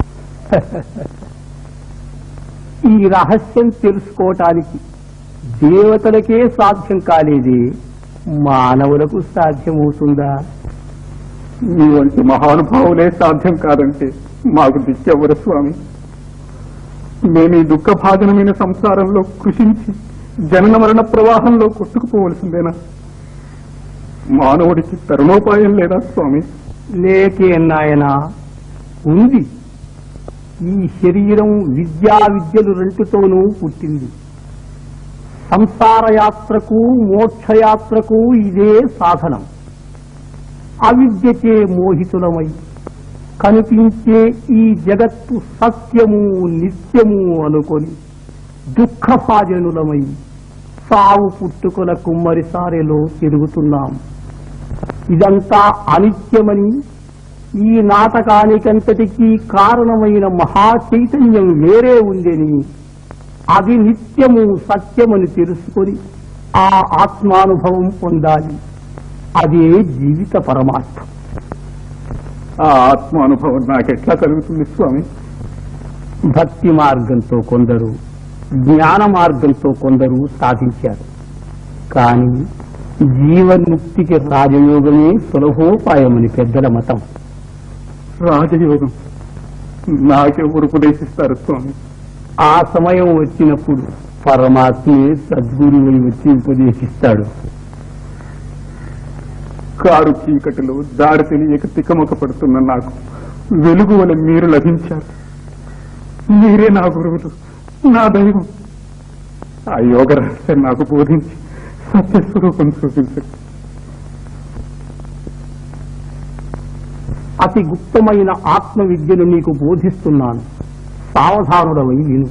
ఈ రహస్యం తెలుసుకోవటానికి దేవతలకే సాధ్యం కాలేది మానవులకు సాధ్యమవుతుందా మీ వంటి మహానుభావులే సాధ్యం కాదంటే మాకు దిక్కెవరు స్వామి మేము ఈ దుఃఖ భాజనమైన సంసారంలో కృషించి జనన మరణ ప్రవాహంలో కొట్టుకుపోవలసిందేనా మానవుడికి తరుణోపాయం లేదా స్వామి లేకే నాయన ఉంది ఈ శరీరం విద్యా విద్యలు రెంటితోనూ పుట్టింది సంసార యాత్రకు మోక్షయాత్రకు ఇదే సాధనం అవిద్యచే మోహితులమై కనిపించే ఈ జగత్తు సత్యము నిత్యము అనుకొని దుఃఖభాజనులమై సావు పుట్టుకుల కుమ్మరిసారెలో తిరుగుతున్నాం ఇదంతా అనిత్యమని ఈ నాటకానికంతటికీ కారణమైన మహా చైతన్యం వేరే ఉందని అది నిత్యము సత్యమని తెలుసుకొని ఆ ఆత్మానుభవం పొందాలి అదే జీవిత పరమార్థం ఆ ఆత్మానుభవం నాకెట్లా కలుగుతుంది స్వామి భక్తి మార్గంతో కొందరు జ్ఞాన మార్గంతో కొందరు సాధించారు కానీ జీవన్ముక్తికి రాజయోగమే సులభోపాయమని పెద్దల మతం రాజయోగం నాకెవరు ఉపదేశిస్తారు స్వామి ఆ సమయం వచ్చినప్పుడు పరమాత్మే సద్గురువై వచ్చి ఉపదేశిస్తాడు కారు చీకటిలో దారి తెలియక తికమక పడుతున్న నాకు వెలుగు వల్ల మీరు లభించారు మీరే నా గురువులు నా దైవం ఆ యోగ రహస్యం నాకు బోధించి సత్యస్వరూపం చూపించండి అతి గుప్తమైన ఆత్మ విద్యను నీకు బోధిస్తున్నాను సావధానుడమై విను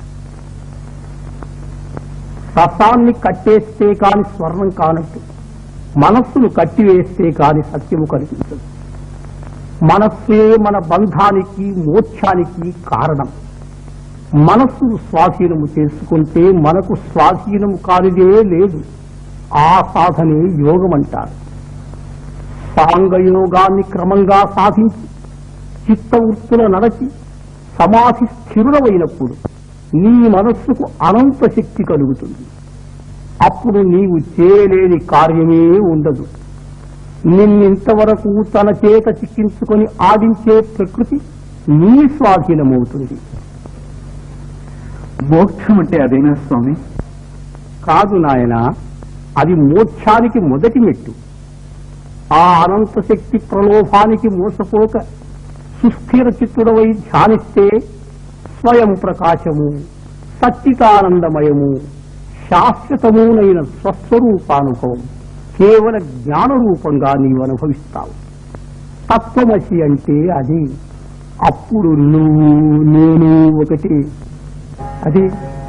రసాన్ని కట్టేస్తే కాని స్వర్ణం కానట్టు మనస్సును కట్టివేస్తే కాని సత్యము కనిపించదు మనస్సే మన బంధానికి మోక్షానికి కారణం మనస్సును స్వాధీనము చేసుకుంటే మనకు స్వాధీనము కానిదే లేదు ఆ సాధనే యోగం అంటారు సాంగయోగాన్ని క్రమంగా సాధించి చిత్తవృత్తుల నడచి సమాధి స్థిరుడమైనప్పుడు నీ మనస్సుకు అనంత శక్తి కలుగుతుంది అప్పుడు నీవు చేయలేని కార్యమే ఉండదు నిన్నింతవరకు తన చేత చిక్కించుకొని ఆడించే ప్రకృతి నీ స్వాధీనమవుతుంది మోక్షం అంటే అదేనా స్వామి కాదు నాయన అది మోక్షానికి మొదటి మెట్టు ఆ అనంత శక్తి ప్రలోభానికి మోసపోక సుస్థిర చిత్తుడవై ధ్యానిస్తే స్వయం ప్రకాశము సచ్చితానందమయము శాశ్వతమునైన స్వస్వరూపానుభవం కేవల జ్ఞాన రూపంగా నీవు అనుభవిస్తావు తత్వమసి అంటే అది అప్పుడు నువ్వు నేను ఒకటి అది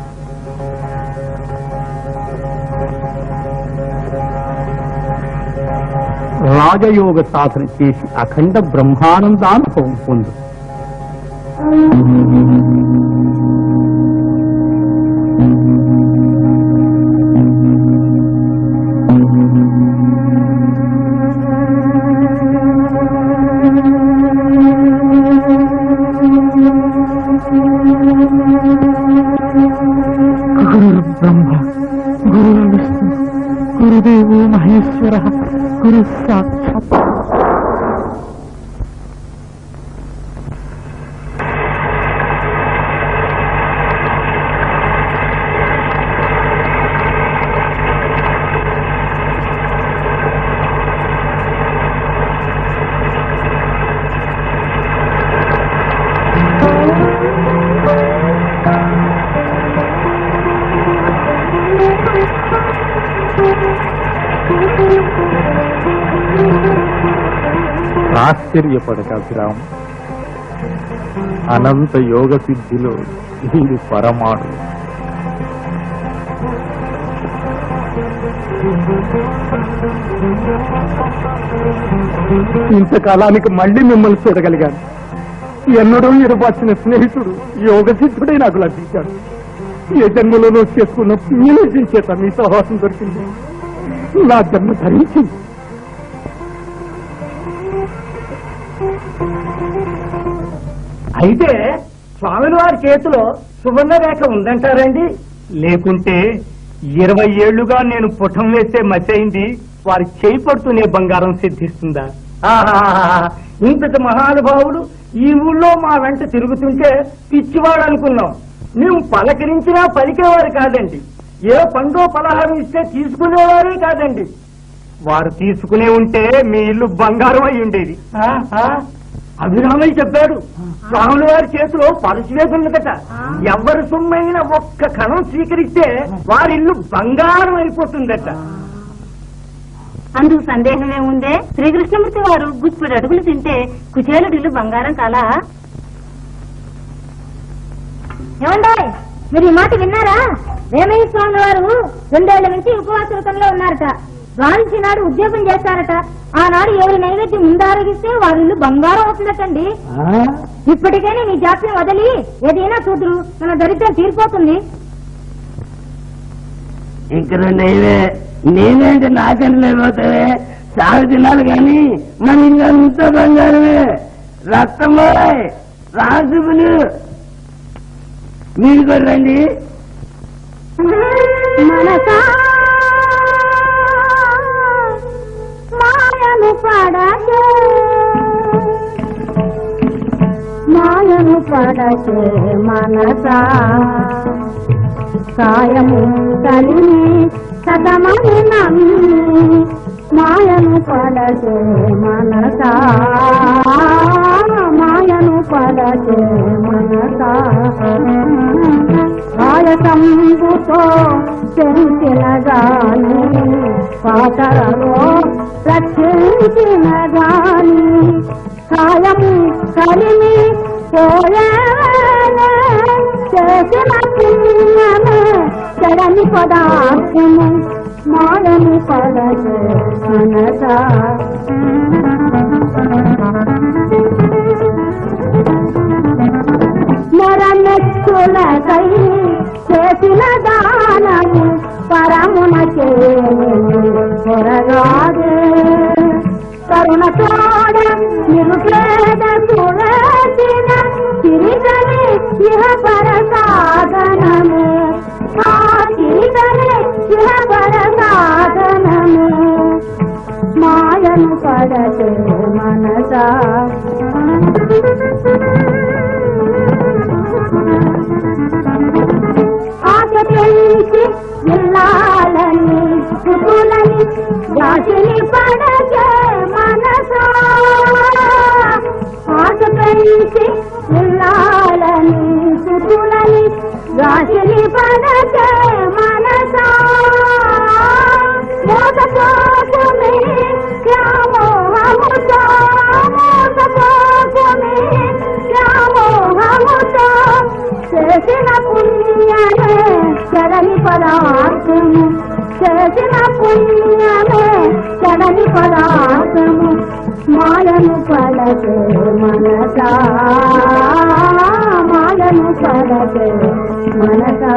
రాజయోగ సాధన చేసి అఖండ బ్రహ్మానందానుభవం పొందు గురు బ్రహ్మ గురు విష్ణు గురుదేవో మహేశ్వర గురు సాక్షాత్ ఆశ్చర్యపడక అభిరామ్ అనంత యోగ సిద్ధిలో ఇది పరమాణు ఇంతకాలానికి మళ్ళీ మిమ్మల్ని చూడగలిగాను ఎన్నడూ ఎరుపాచిన స్నేహితుడు యోగ సిద్ధుడై నాకు లభించాడు ఏ జన్మలోనూ చేసుకున్న పుణ్యం చేత మీ సహవాసం దొరికింది నా జన్మ ధరించింది అయితే స్వామిని వారి చేతిలో సువర్ణ రేఖ ఉందంటారండి లేకుంటే ఇరవై ఏళ్లుగా నేను పుటం వేస్తే మచ్చయింది వారి చేయి పడుతూనే బంగారం సిద్ధిస్తుందా ఆహాహాహా. ఇంతటి మహానుభావుడు ఈ ఊళ్ళో మా వెంట తిరుగుతుంటే పిచ్చివాడు అనుకున్నాం మేము పలకరించినా పలికేవారు కాదండి ఏ పండో పలహారం ఇస్తే తీసుకునేవారే కాదండి వారు తీసుకునే ఉంటే మీ ఇల్లు బంగారం అయి ఉండేది ఆ, ఆ. అభిరామయ్య చెప్పాడు స్వాముల వారి చేతిలో పరశువేది ఉన్నదట ఎవరి సొమ్మైన ఒక్క కణం స్వీకరిస్తే వారి ఇల్లు బంగారం అయిపోతుందట అందుకు సందేహమే ఉందే శ్రీకృష్ణమూర్తి వారు గుప్పెడు అడుగులు తింటే కుచేలుడిల్లు బంగారం కాలా ఏమండాయ్ మీరు ఈ మాట విన్నారా వేమయ్య స్వామి వారు రెండేళ్ల నుంచి ఉపవాస వ్రతంలో ఉన్నారట గాలించి నాడు ఉద్యోగం చేస్తారట ఆనాడు ఎవరి నైవేద్యం ముందారగిస్తే వారి ఇల్లు బంగారం అవుతుందటండి ఇప్పటికైనా నీ జాప్యం వదిలి ఏదైనా చూదురు మన దరిద్రం తీరిపోతుంది ఇంక రెండేవే నేనేంటి నాకని లేకపోతే సాగు తినాలి కానీ మన ఇంకా ఇంత బంగారమే రక్తమో రాజుకులు మీరు కూడా రండి మనసా మాయను పడకే మాయను పడకే మనసా కాయము కలిని సతమని నమ్మి మాయను పడకే మనసా మాయను పడకే మనసా ఆయసంబుతో పెంచిన గాని పాతరలో రక్షించిన గాని కాయము కలిమి పోయేనే చేసిన పుణ్యమే చెడని పదార్థము మాయని పడచే మనసా మరమెచ్చులకై చేసిన దానము పరమున చేరగాదే కరుణ తోడ నిరుపేద సువేసిన తిరిగని ఇహ పర సాధనము ఆ తిరిగని ఇహ పర సాధనము మాయను పడతే మనసా ఆశ పెంచి ఇల్లాలని పుతులని దాచిని పడకే మనసా ఆశ పెంచి ఇల్లాలని పుతులని దాచిని పడకే మనసా మోసపోకుమే వ్యామోహముతో మోసపోకుమే వ్యామోహముతో చేసిన పుణ్యమే చెడని పదార్థము చేసిన పుణ్యమే చెడని పదార్థము మాయను పడకే మనసా మాయను పడకే మనసా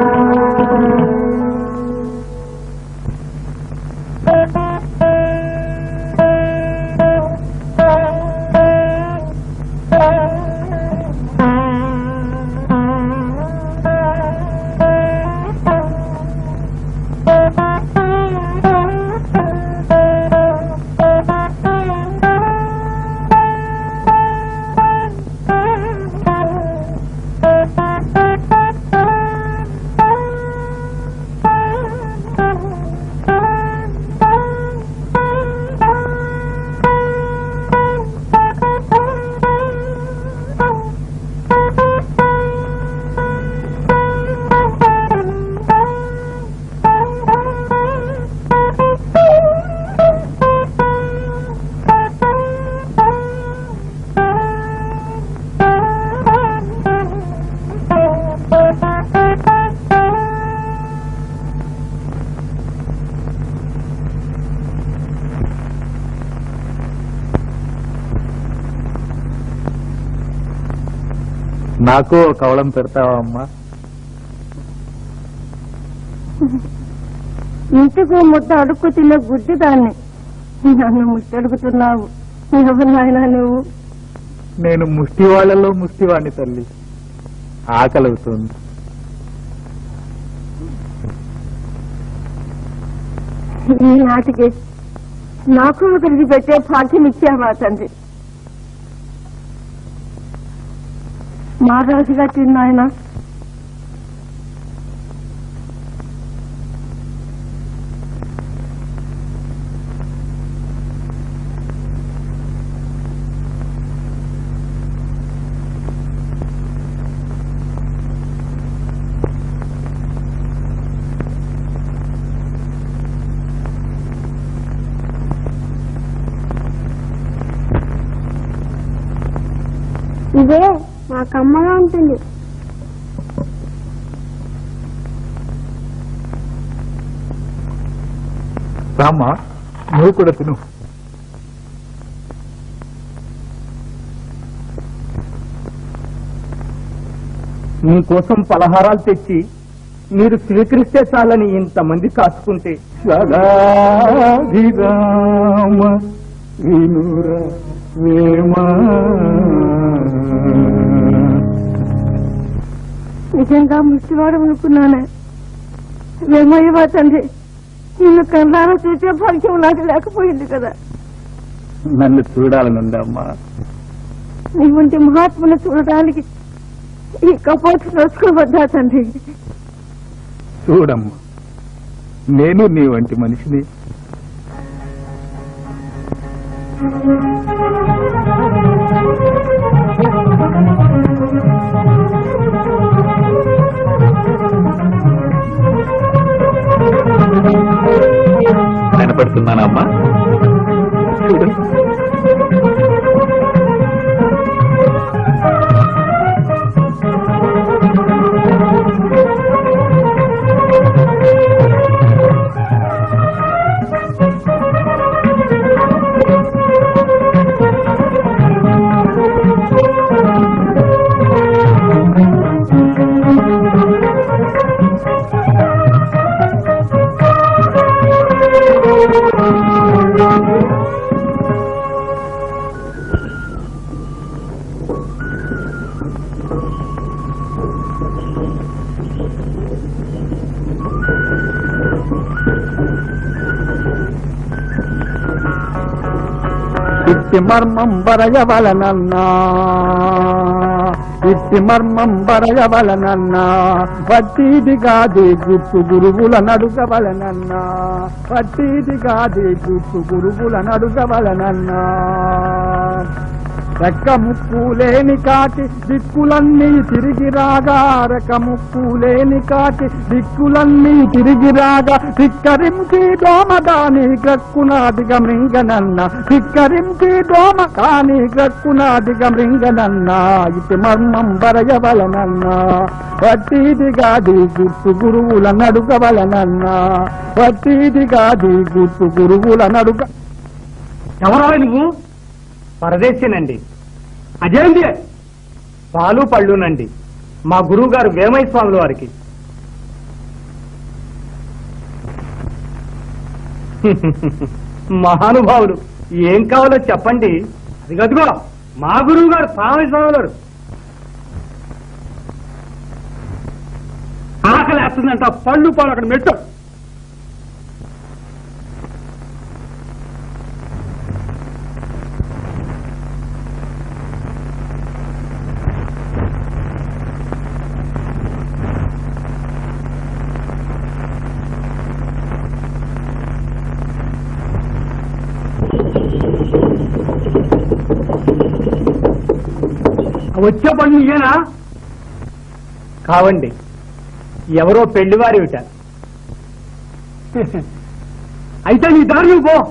నాకు ఒక కవళం పెడతావా అమ్మా ఇంటికి ముద్ద అడుక్కు తినే గుడ్డి దాన్ని నన్ను ముద్దడుగుతున్నావు ఎవరు నాయనా నువ్వు నేను ముష్టి వాళ్ళలో ముష్టివాణ్ణి తల్లి ఆకలవుతుంది ఈనాటికి నాకు ఒకరికి పెట్టే భాగ్యం ఇచ్చావా తండ్రి మహారాజుగా తిన్నాయన ఇదే మాకు అమ్మగా ఉంటుంది రామ్మా నువ్వు కూడా తిను మీకోసం పలహారాలు తెచ్చి మీరు స్వీకరిస్తే చాలని ఇంతమంది కాచుకుంటే సదాభిరామ వినుర వేమా నిజంగా ముష్టివాడు అనుకున్నానే వేమయ్యవా తండ్రి నిన్ను కన్నారా చూసే భాగ్యం నాకు లేకపోయింది కదా నన్ను చూడాలనుందమ్మా నీ వంటి మహాత్ముని చూడడానికి ఈ కపోటు నడుచుకోవద్దా తండ్రి చూడమ్మా నేను నీ వంటి మనిషిని కనపడుతున్నానమ్మా చూడు ఇట్టి మర్మం బరయవలనన్నా ఇట్టి మర్మం బరయవలనన్నా వట్టిది కాదే గుర్తు గురువుల నడుగవలనన్నా వట్టిది కాదే గుర్తు గురువుల నడుగవలనన్నా రెక్క ముక్కు లేని కాకి దిక్కులన్నీ తిరిగి రాగా రెక్క ముక్కు లేని కాకి దిక్కులన్నీ తిరిగి రాగా ధిక్కరించి దోమ దాని గ్రక్కునాదిగ మృంగనన్న ధిక్కరించి దోమ కాని గ్రక్కునాదిగ మృంగనన్న ఇటు మర్మం బరయవలనన్నా వట్టిది గాది గుర్తు గురువుల నడుగవలనన్నా వట్టిది గాది గుర్తు గురువుల నడుగ ఎవరా నువ్వు పరదేశీనండి అదేంటి పాలు పళ్ళునండి మా గురువు గారు వేమయ్య స్వాముల వారికి మహానుభావులు ఏం కావాలో చెప్పండి అది గదిగో మా గురువు గారు స్వామి స్వాములు వారు ఆకలి వేస్తుందంట పళ్ళు పాలు అక్కడ మెట్టు వచ్చే పనులు ఇయ్యనా కావండి ఎవరో పెళ్లివారివిట అయితే నీ దారి నువ్వు పో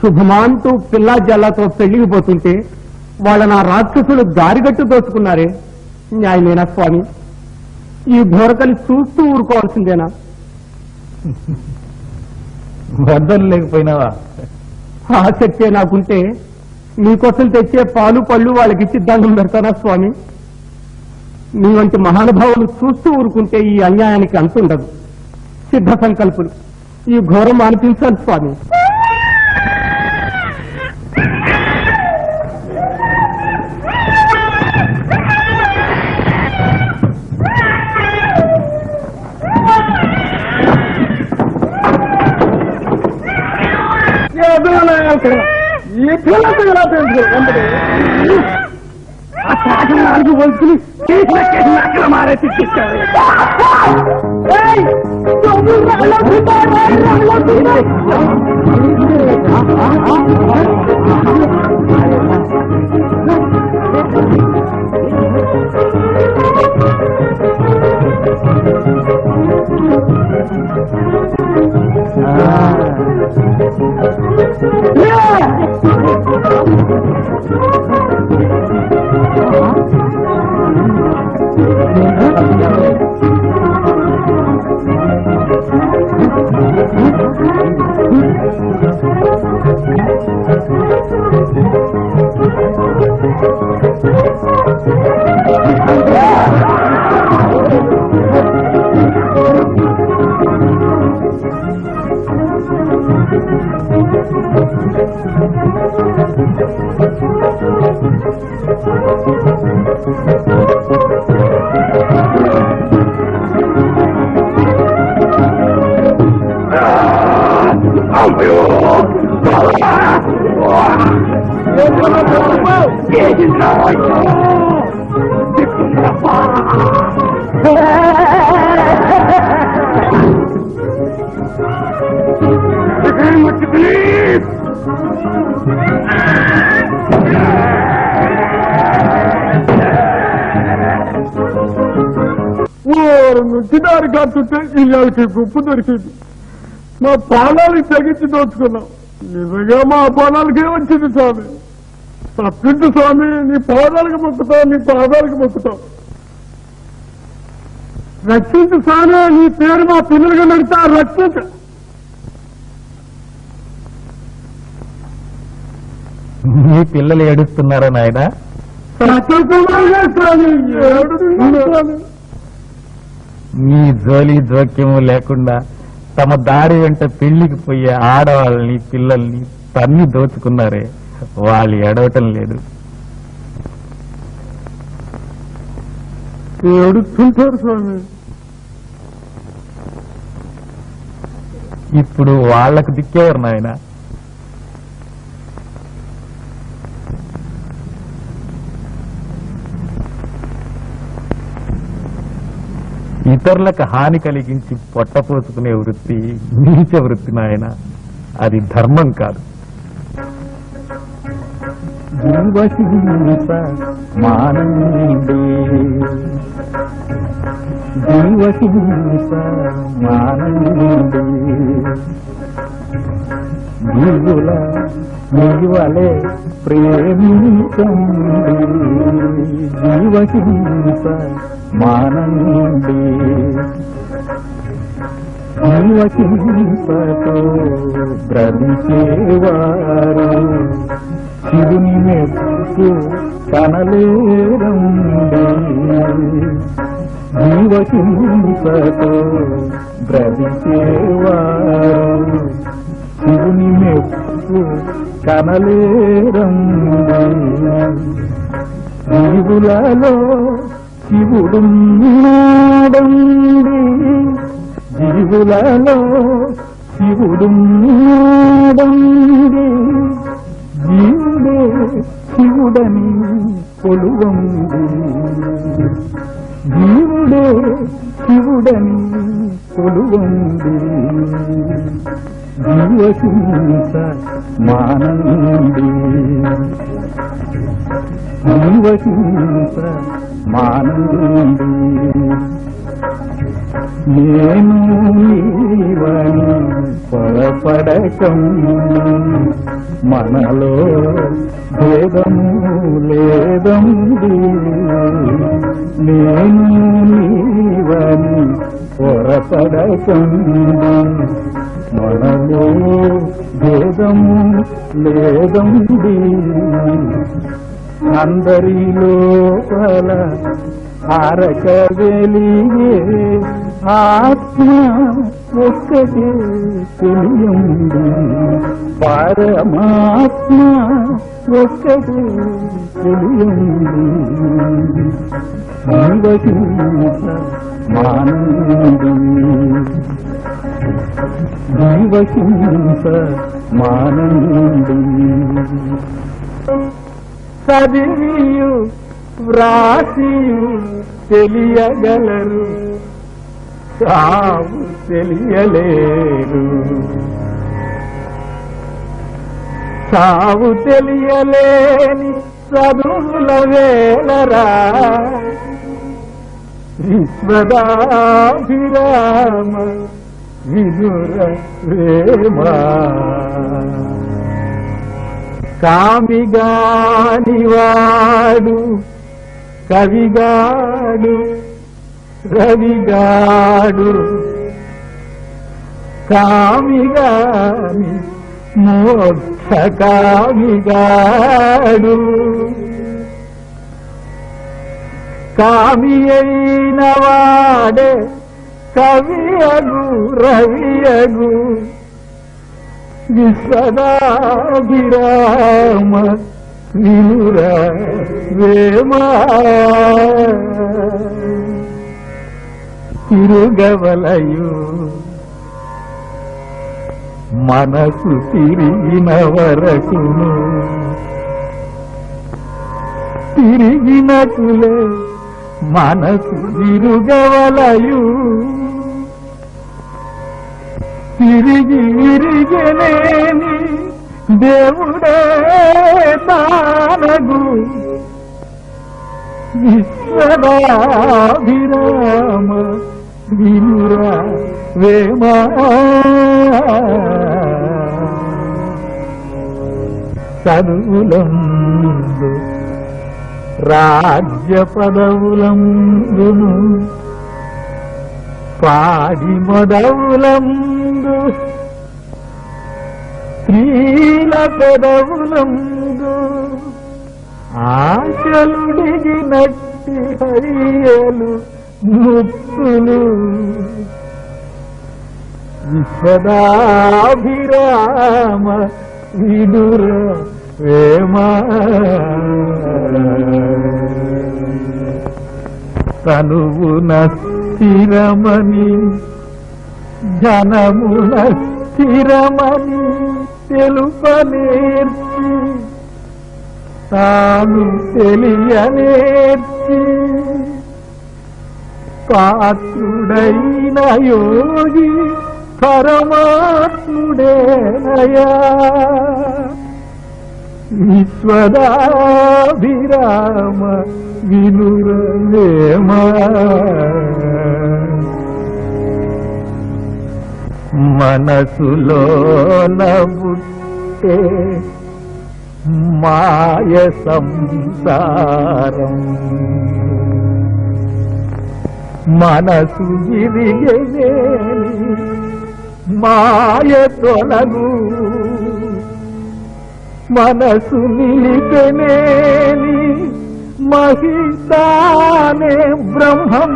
శుభమాంటూ పిల్లా జల్లాతో పెళ్లికి పోతుంటే వాళ్ళ నా రాక్షసులు దారిగట్టు దోచుకున్నారే న్యాయమేనా స్వామి ఈ ఘోరతని చూస్తూ ఊరుకోవాల్సిందేనా వద్దలు లేకపోయినావా ఆసక్తే నాకుంటే మీకోసం తెచ్చే పాలు పళ్ళు వాళ్ళకి ఇచ్చి దండం పెడతానా స్వామి మీ వంటి మహానుభావులు చూస్తూ ఊరుకుంటే ఈ అన్యాయానికి అంతుండదు సిద్ధ సంకల్పులు ఈ ఘోరం అనిపించాలి స్వామి ఈ పిల్లలు ఎలా తెలుసు ఆ శాఖను నాలుగు వంతులు చేసిన చేసిన అక్కడ మారే తిట్టించారు ఓరు నుచ్చిదారి కాచుంటే ఇళ్ళకి గుప్పు దొరికింది మా ప్రాణాలు తెగించి దోచుకున్నాం నిజంగా మా ప్రాణాలకే వచ్చింది స్వామి తప్పించు స్వామి నీ పాదాలకు మొక్కుతావు నీ పాదాలకు మొక్కుతావు రక్షించు స్వామి నీ పేరు మా పిల్లలుగా నడితే రక్షించు మీ పిల్లలు ఏడుస్తున్నారా నాయన రక్షించమని స్వామి ఏడుస్తున్నాను స్వామి మీ జోలి జోక్యము లేకుండా తమ దారి వెంట పెళ్లికి పోయే ఆడవాళ్ళని పిల్లల్ని తన్ని దోచుకున్నారే వాళ్ళు ఏడవటం లేదు ఏడుస్తుంటారు స్వామి ఇప్పుడు వాళ్ళకు దిక్కేవారు నాయన ఇతరులకు హాని కలిగించి పొట్టపోసుకునే వృత్తి నీచ వృత్తి నాయన అది ధర్మం కాదు జీవహింస మానండి జీవహింస మానండి జీవుల జీవలే ప్రేమించండి జీవహింస మానండి జీవహింసతో భ్రమించేవారు శివుని మెప్పు కనలేరండి జీవహింసతో భ్రమించేవారు శివుని మెప్పు కనలేరండి జీవులలో శివుడున్నాడండి జీవులలో శివుడున్నాడండి జీవుడే శివుడని కొలువండి జీవుడే శివుడని కొలువండి జీవహింస మానండి జీవహింస మానండి నేను నీవని పొరపడకం మనలో భేదము లేదండి నేను నీవని పొరపడకండి మనలో భేదము లేదండి అందరి లోపల హారక వెలిగే ఆత్మ ఒక్కటే తెలియండి పరమాత్మ ఒక్కటే తెలియండి జీవహింస మానండి జీవహింస మానండి చదివియు వ్రాసియు తెలియగలరు సావు తెలియలేరు సావు తెలియలేని చదువుల వేలరా విశ్వదాభిరామ విదుర ప్రేమా కామిగానివాడు కవిగాడు రవిగాడు కామిగాని మోక్ష కామిగాడు కామి అయిన వాడే కవియగు రవియగు విశ్వదాభిరామ వినుర వేమా తిరుగవలయు మనసు తిరిగిన వరకును తిరిగినకులే మనసు విరుగవలయు తిరిగి విరిగలేని దేవుడే తానగు విశ్వదాభిరామ వినురా వేమా చదువులందు రాజ్య పదవులందును పాడి మొదవులందు స్త్రీల పెదవులందు ఆశలుడిగినట్టి హరియలు ముత్తులు విశ్వదాభిరామ విదుర వేమా తనువున స్థిరమని ధనమున స్థిరమని తెలుపనేర్చి తాను తెలియనేర్చి పాత్రుడైన యోగి పరమాత్ముడేనయా విశ్వదాభిరామ వినురవేమా మనసులో నబుట్టే మాయ సంసారం మనసు విరిగేని మాయ తొలగు మనసు నిలిపెనేని మహితానే బ్రహ్మం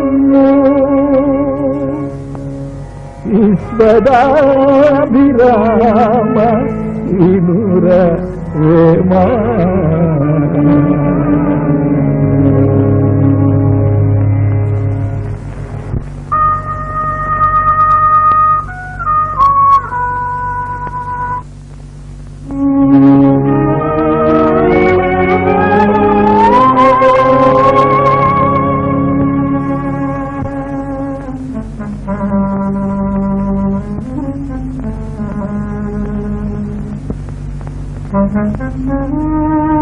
ఈశ్వరాభిరామ వినుర వేమా Thank you.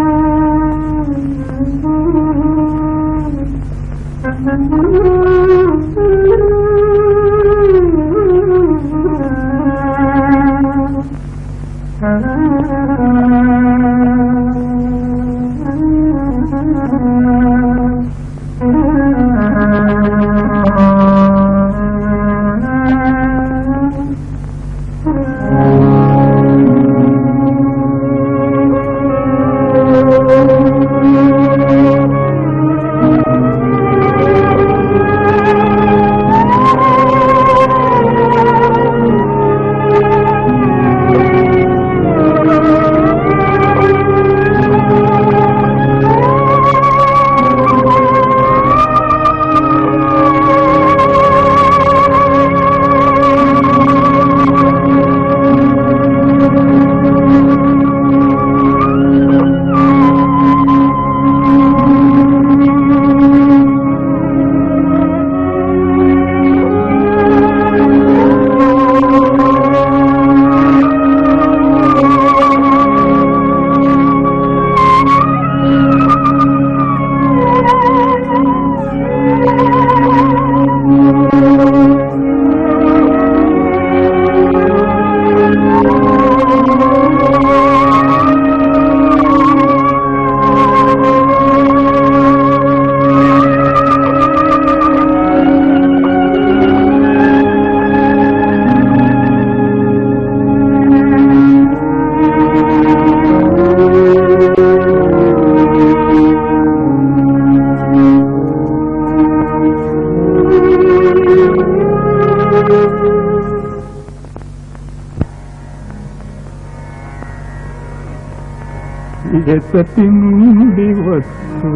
ఎసటి నుండి వచ్చు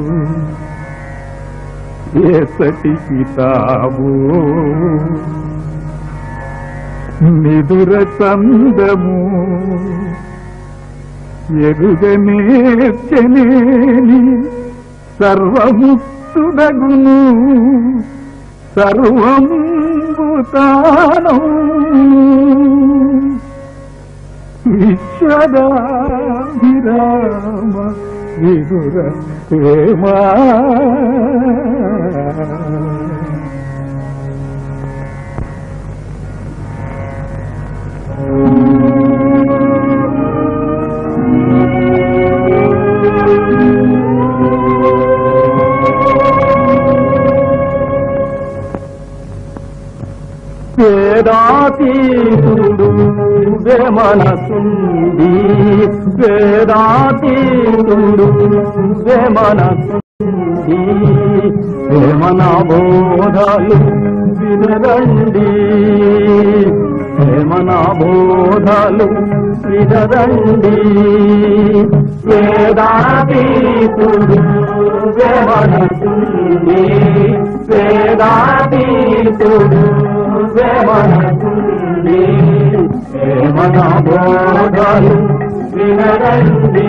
ఎసటికి తావు నిదుర చందము ఎరుగనేర్చనేని సర్వముక్తుడగును సర్వంబుతాను విశ్వదాభిరామ విదుర ప్రేమా వేదాతీతుడు మనసుంది వేదాతీతుడు మనసుంది వేమన బోధాలు వినరండి వేమన బోధాలు వినరండి వేదాతీతుడు మనసుంది వేదాతీతుడు మనసుంది మన బోధలు వినరండి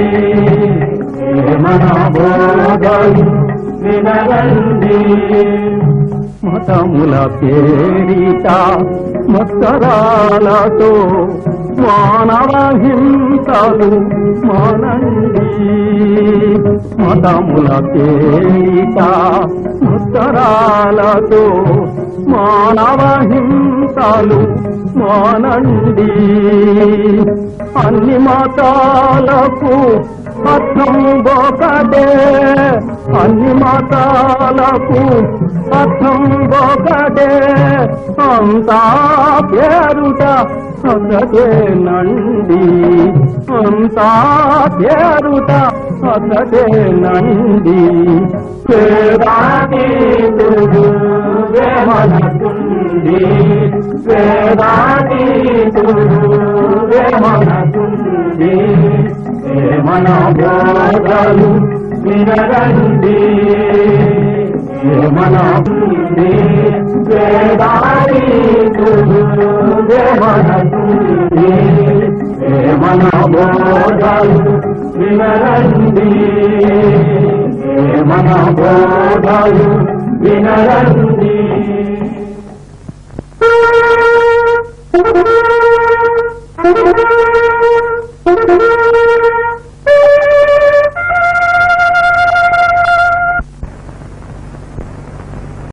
మన బోధలు వినరండి మతముల పేరిట మత్సరాలతో మానవ హింసలు మానండి మతముల పేరిట మత్సరాలతో మానవ హింసలు మానండి అన్ని మతాలకు అర్థం ఒకటే అన్ని మతాలకు అర్థం ఒకటే అంతా పేరుట అసటేనండి అంతా పేరుట అసటేనండి వేదాతీతుడు వేమనకుండి వేదాతీతుడు వేమనకుండి వేమన బోధలు వినరండి వేమనకుండి వేదాతీతుడు వేమనకుండి వేమన బోధలు వినరండి వేమన బోధలు వినరండి Thank you.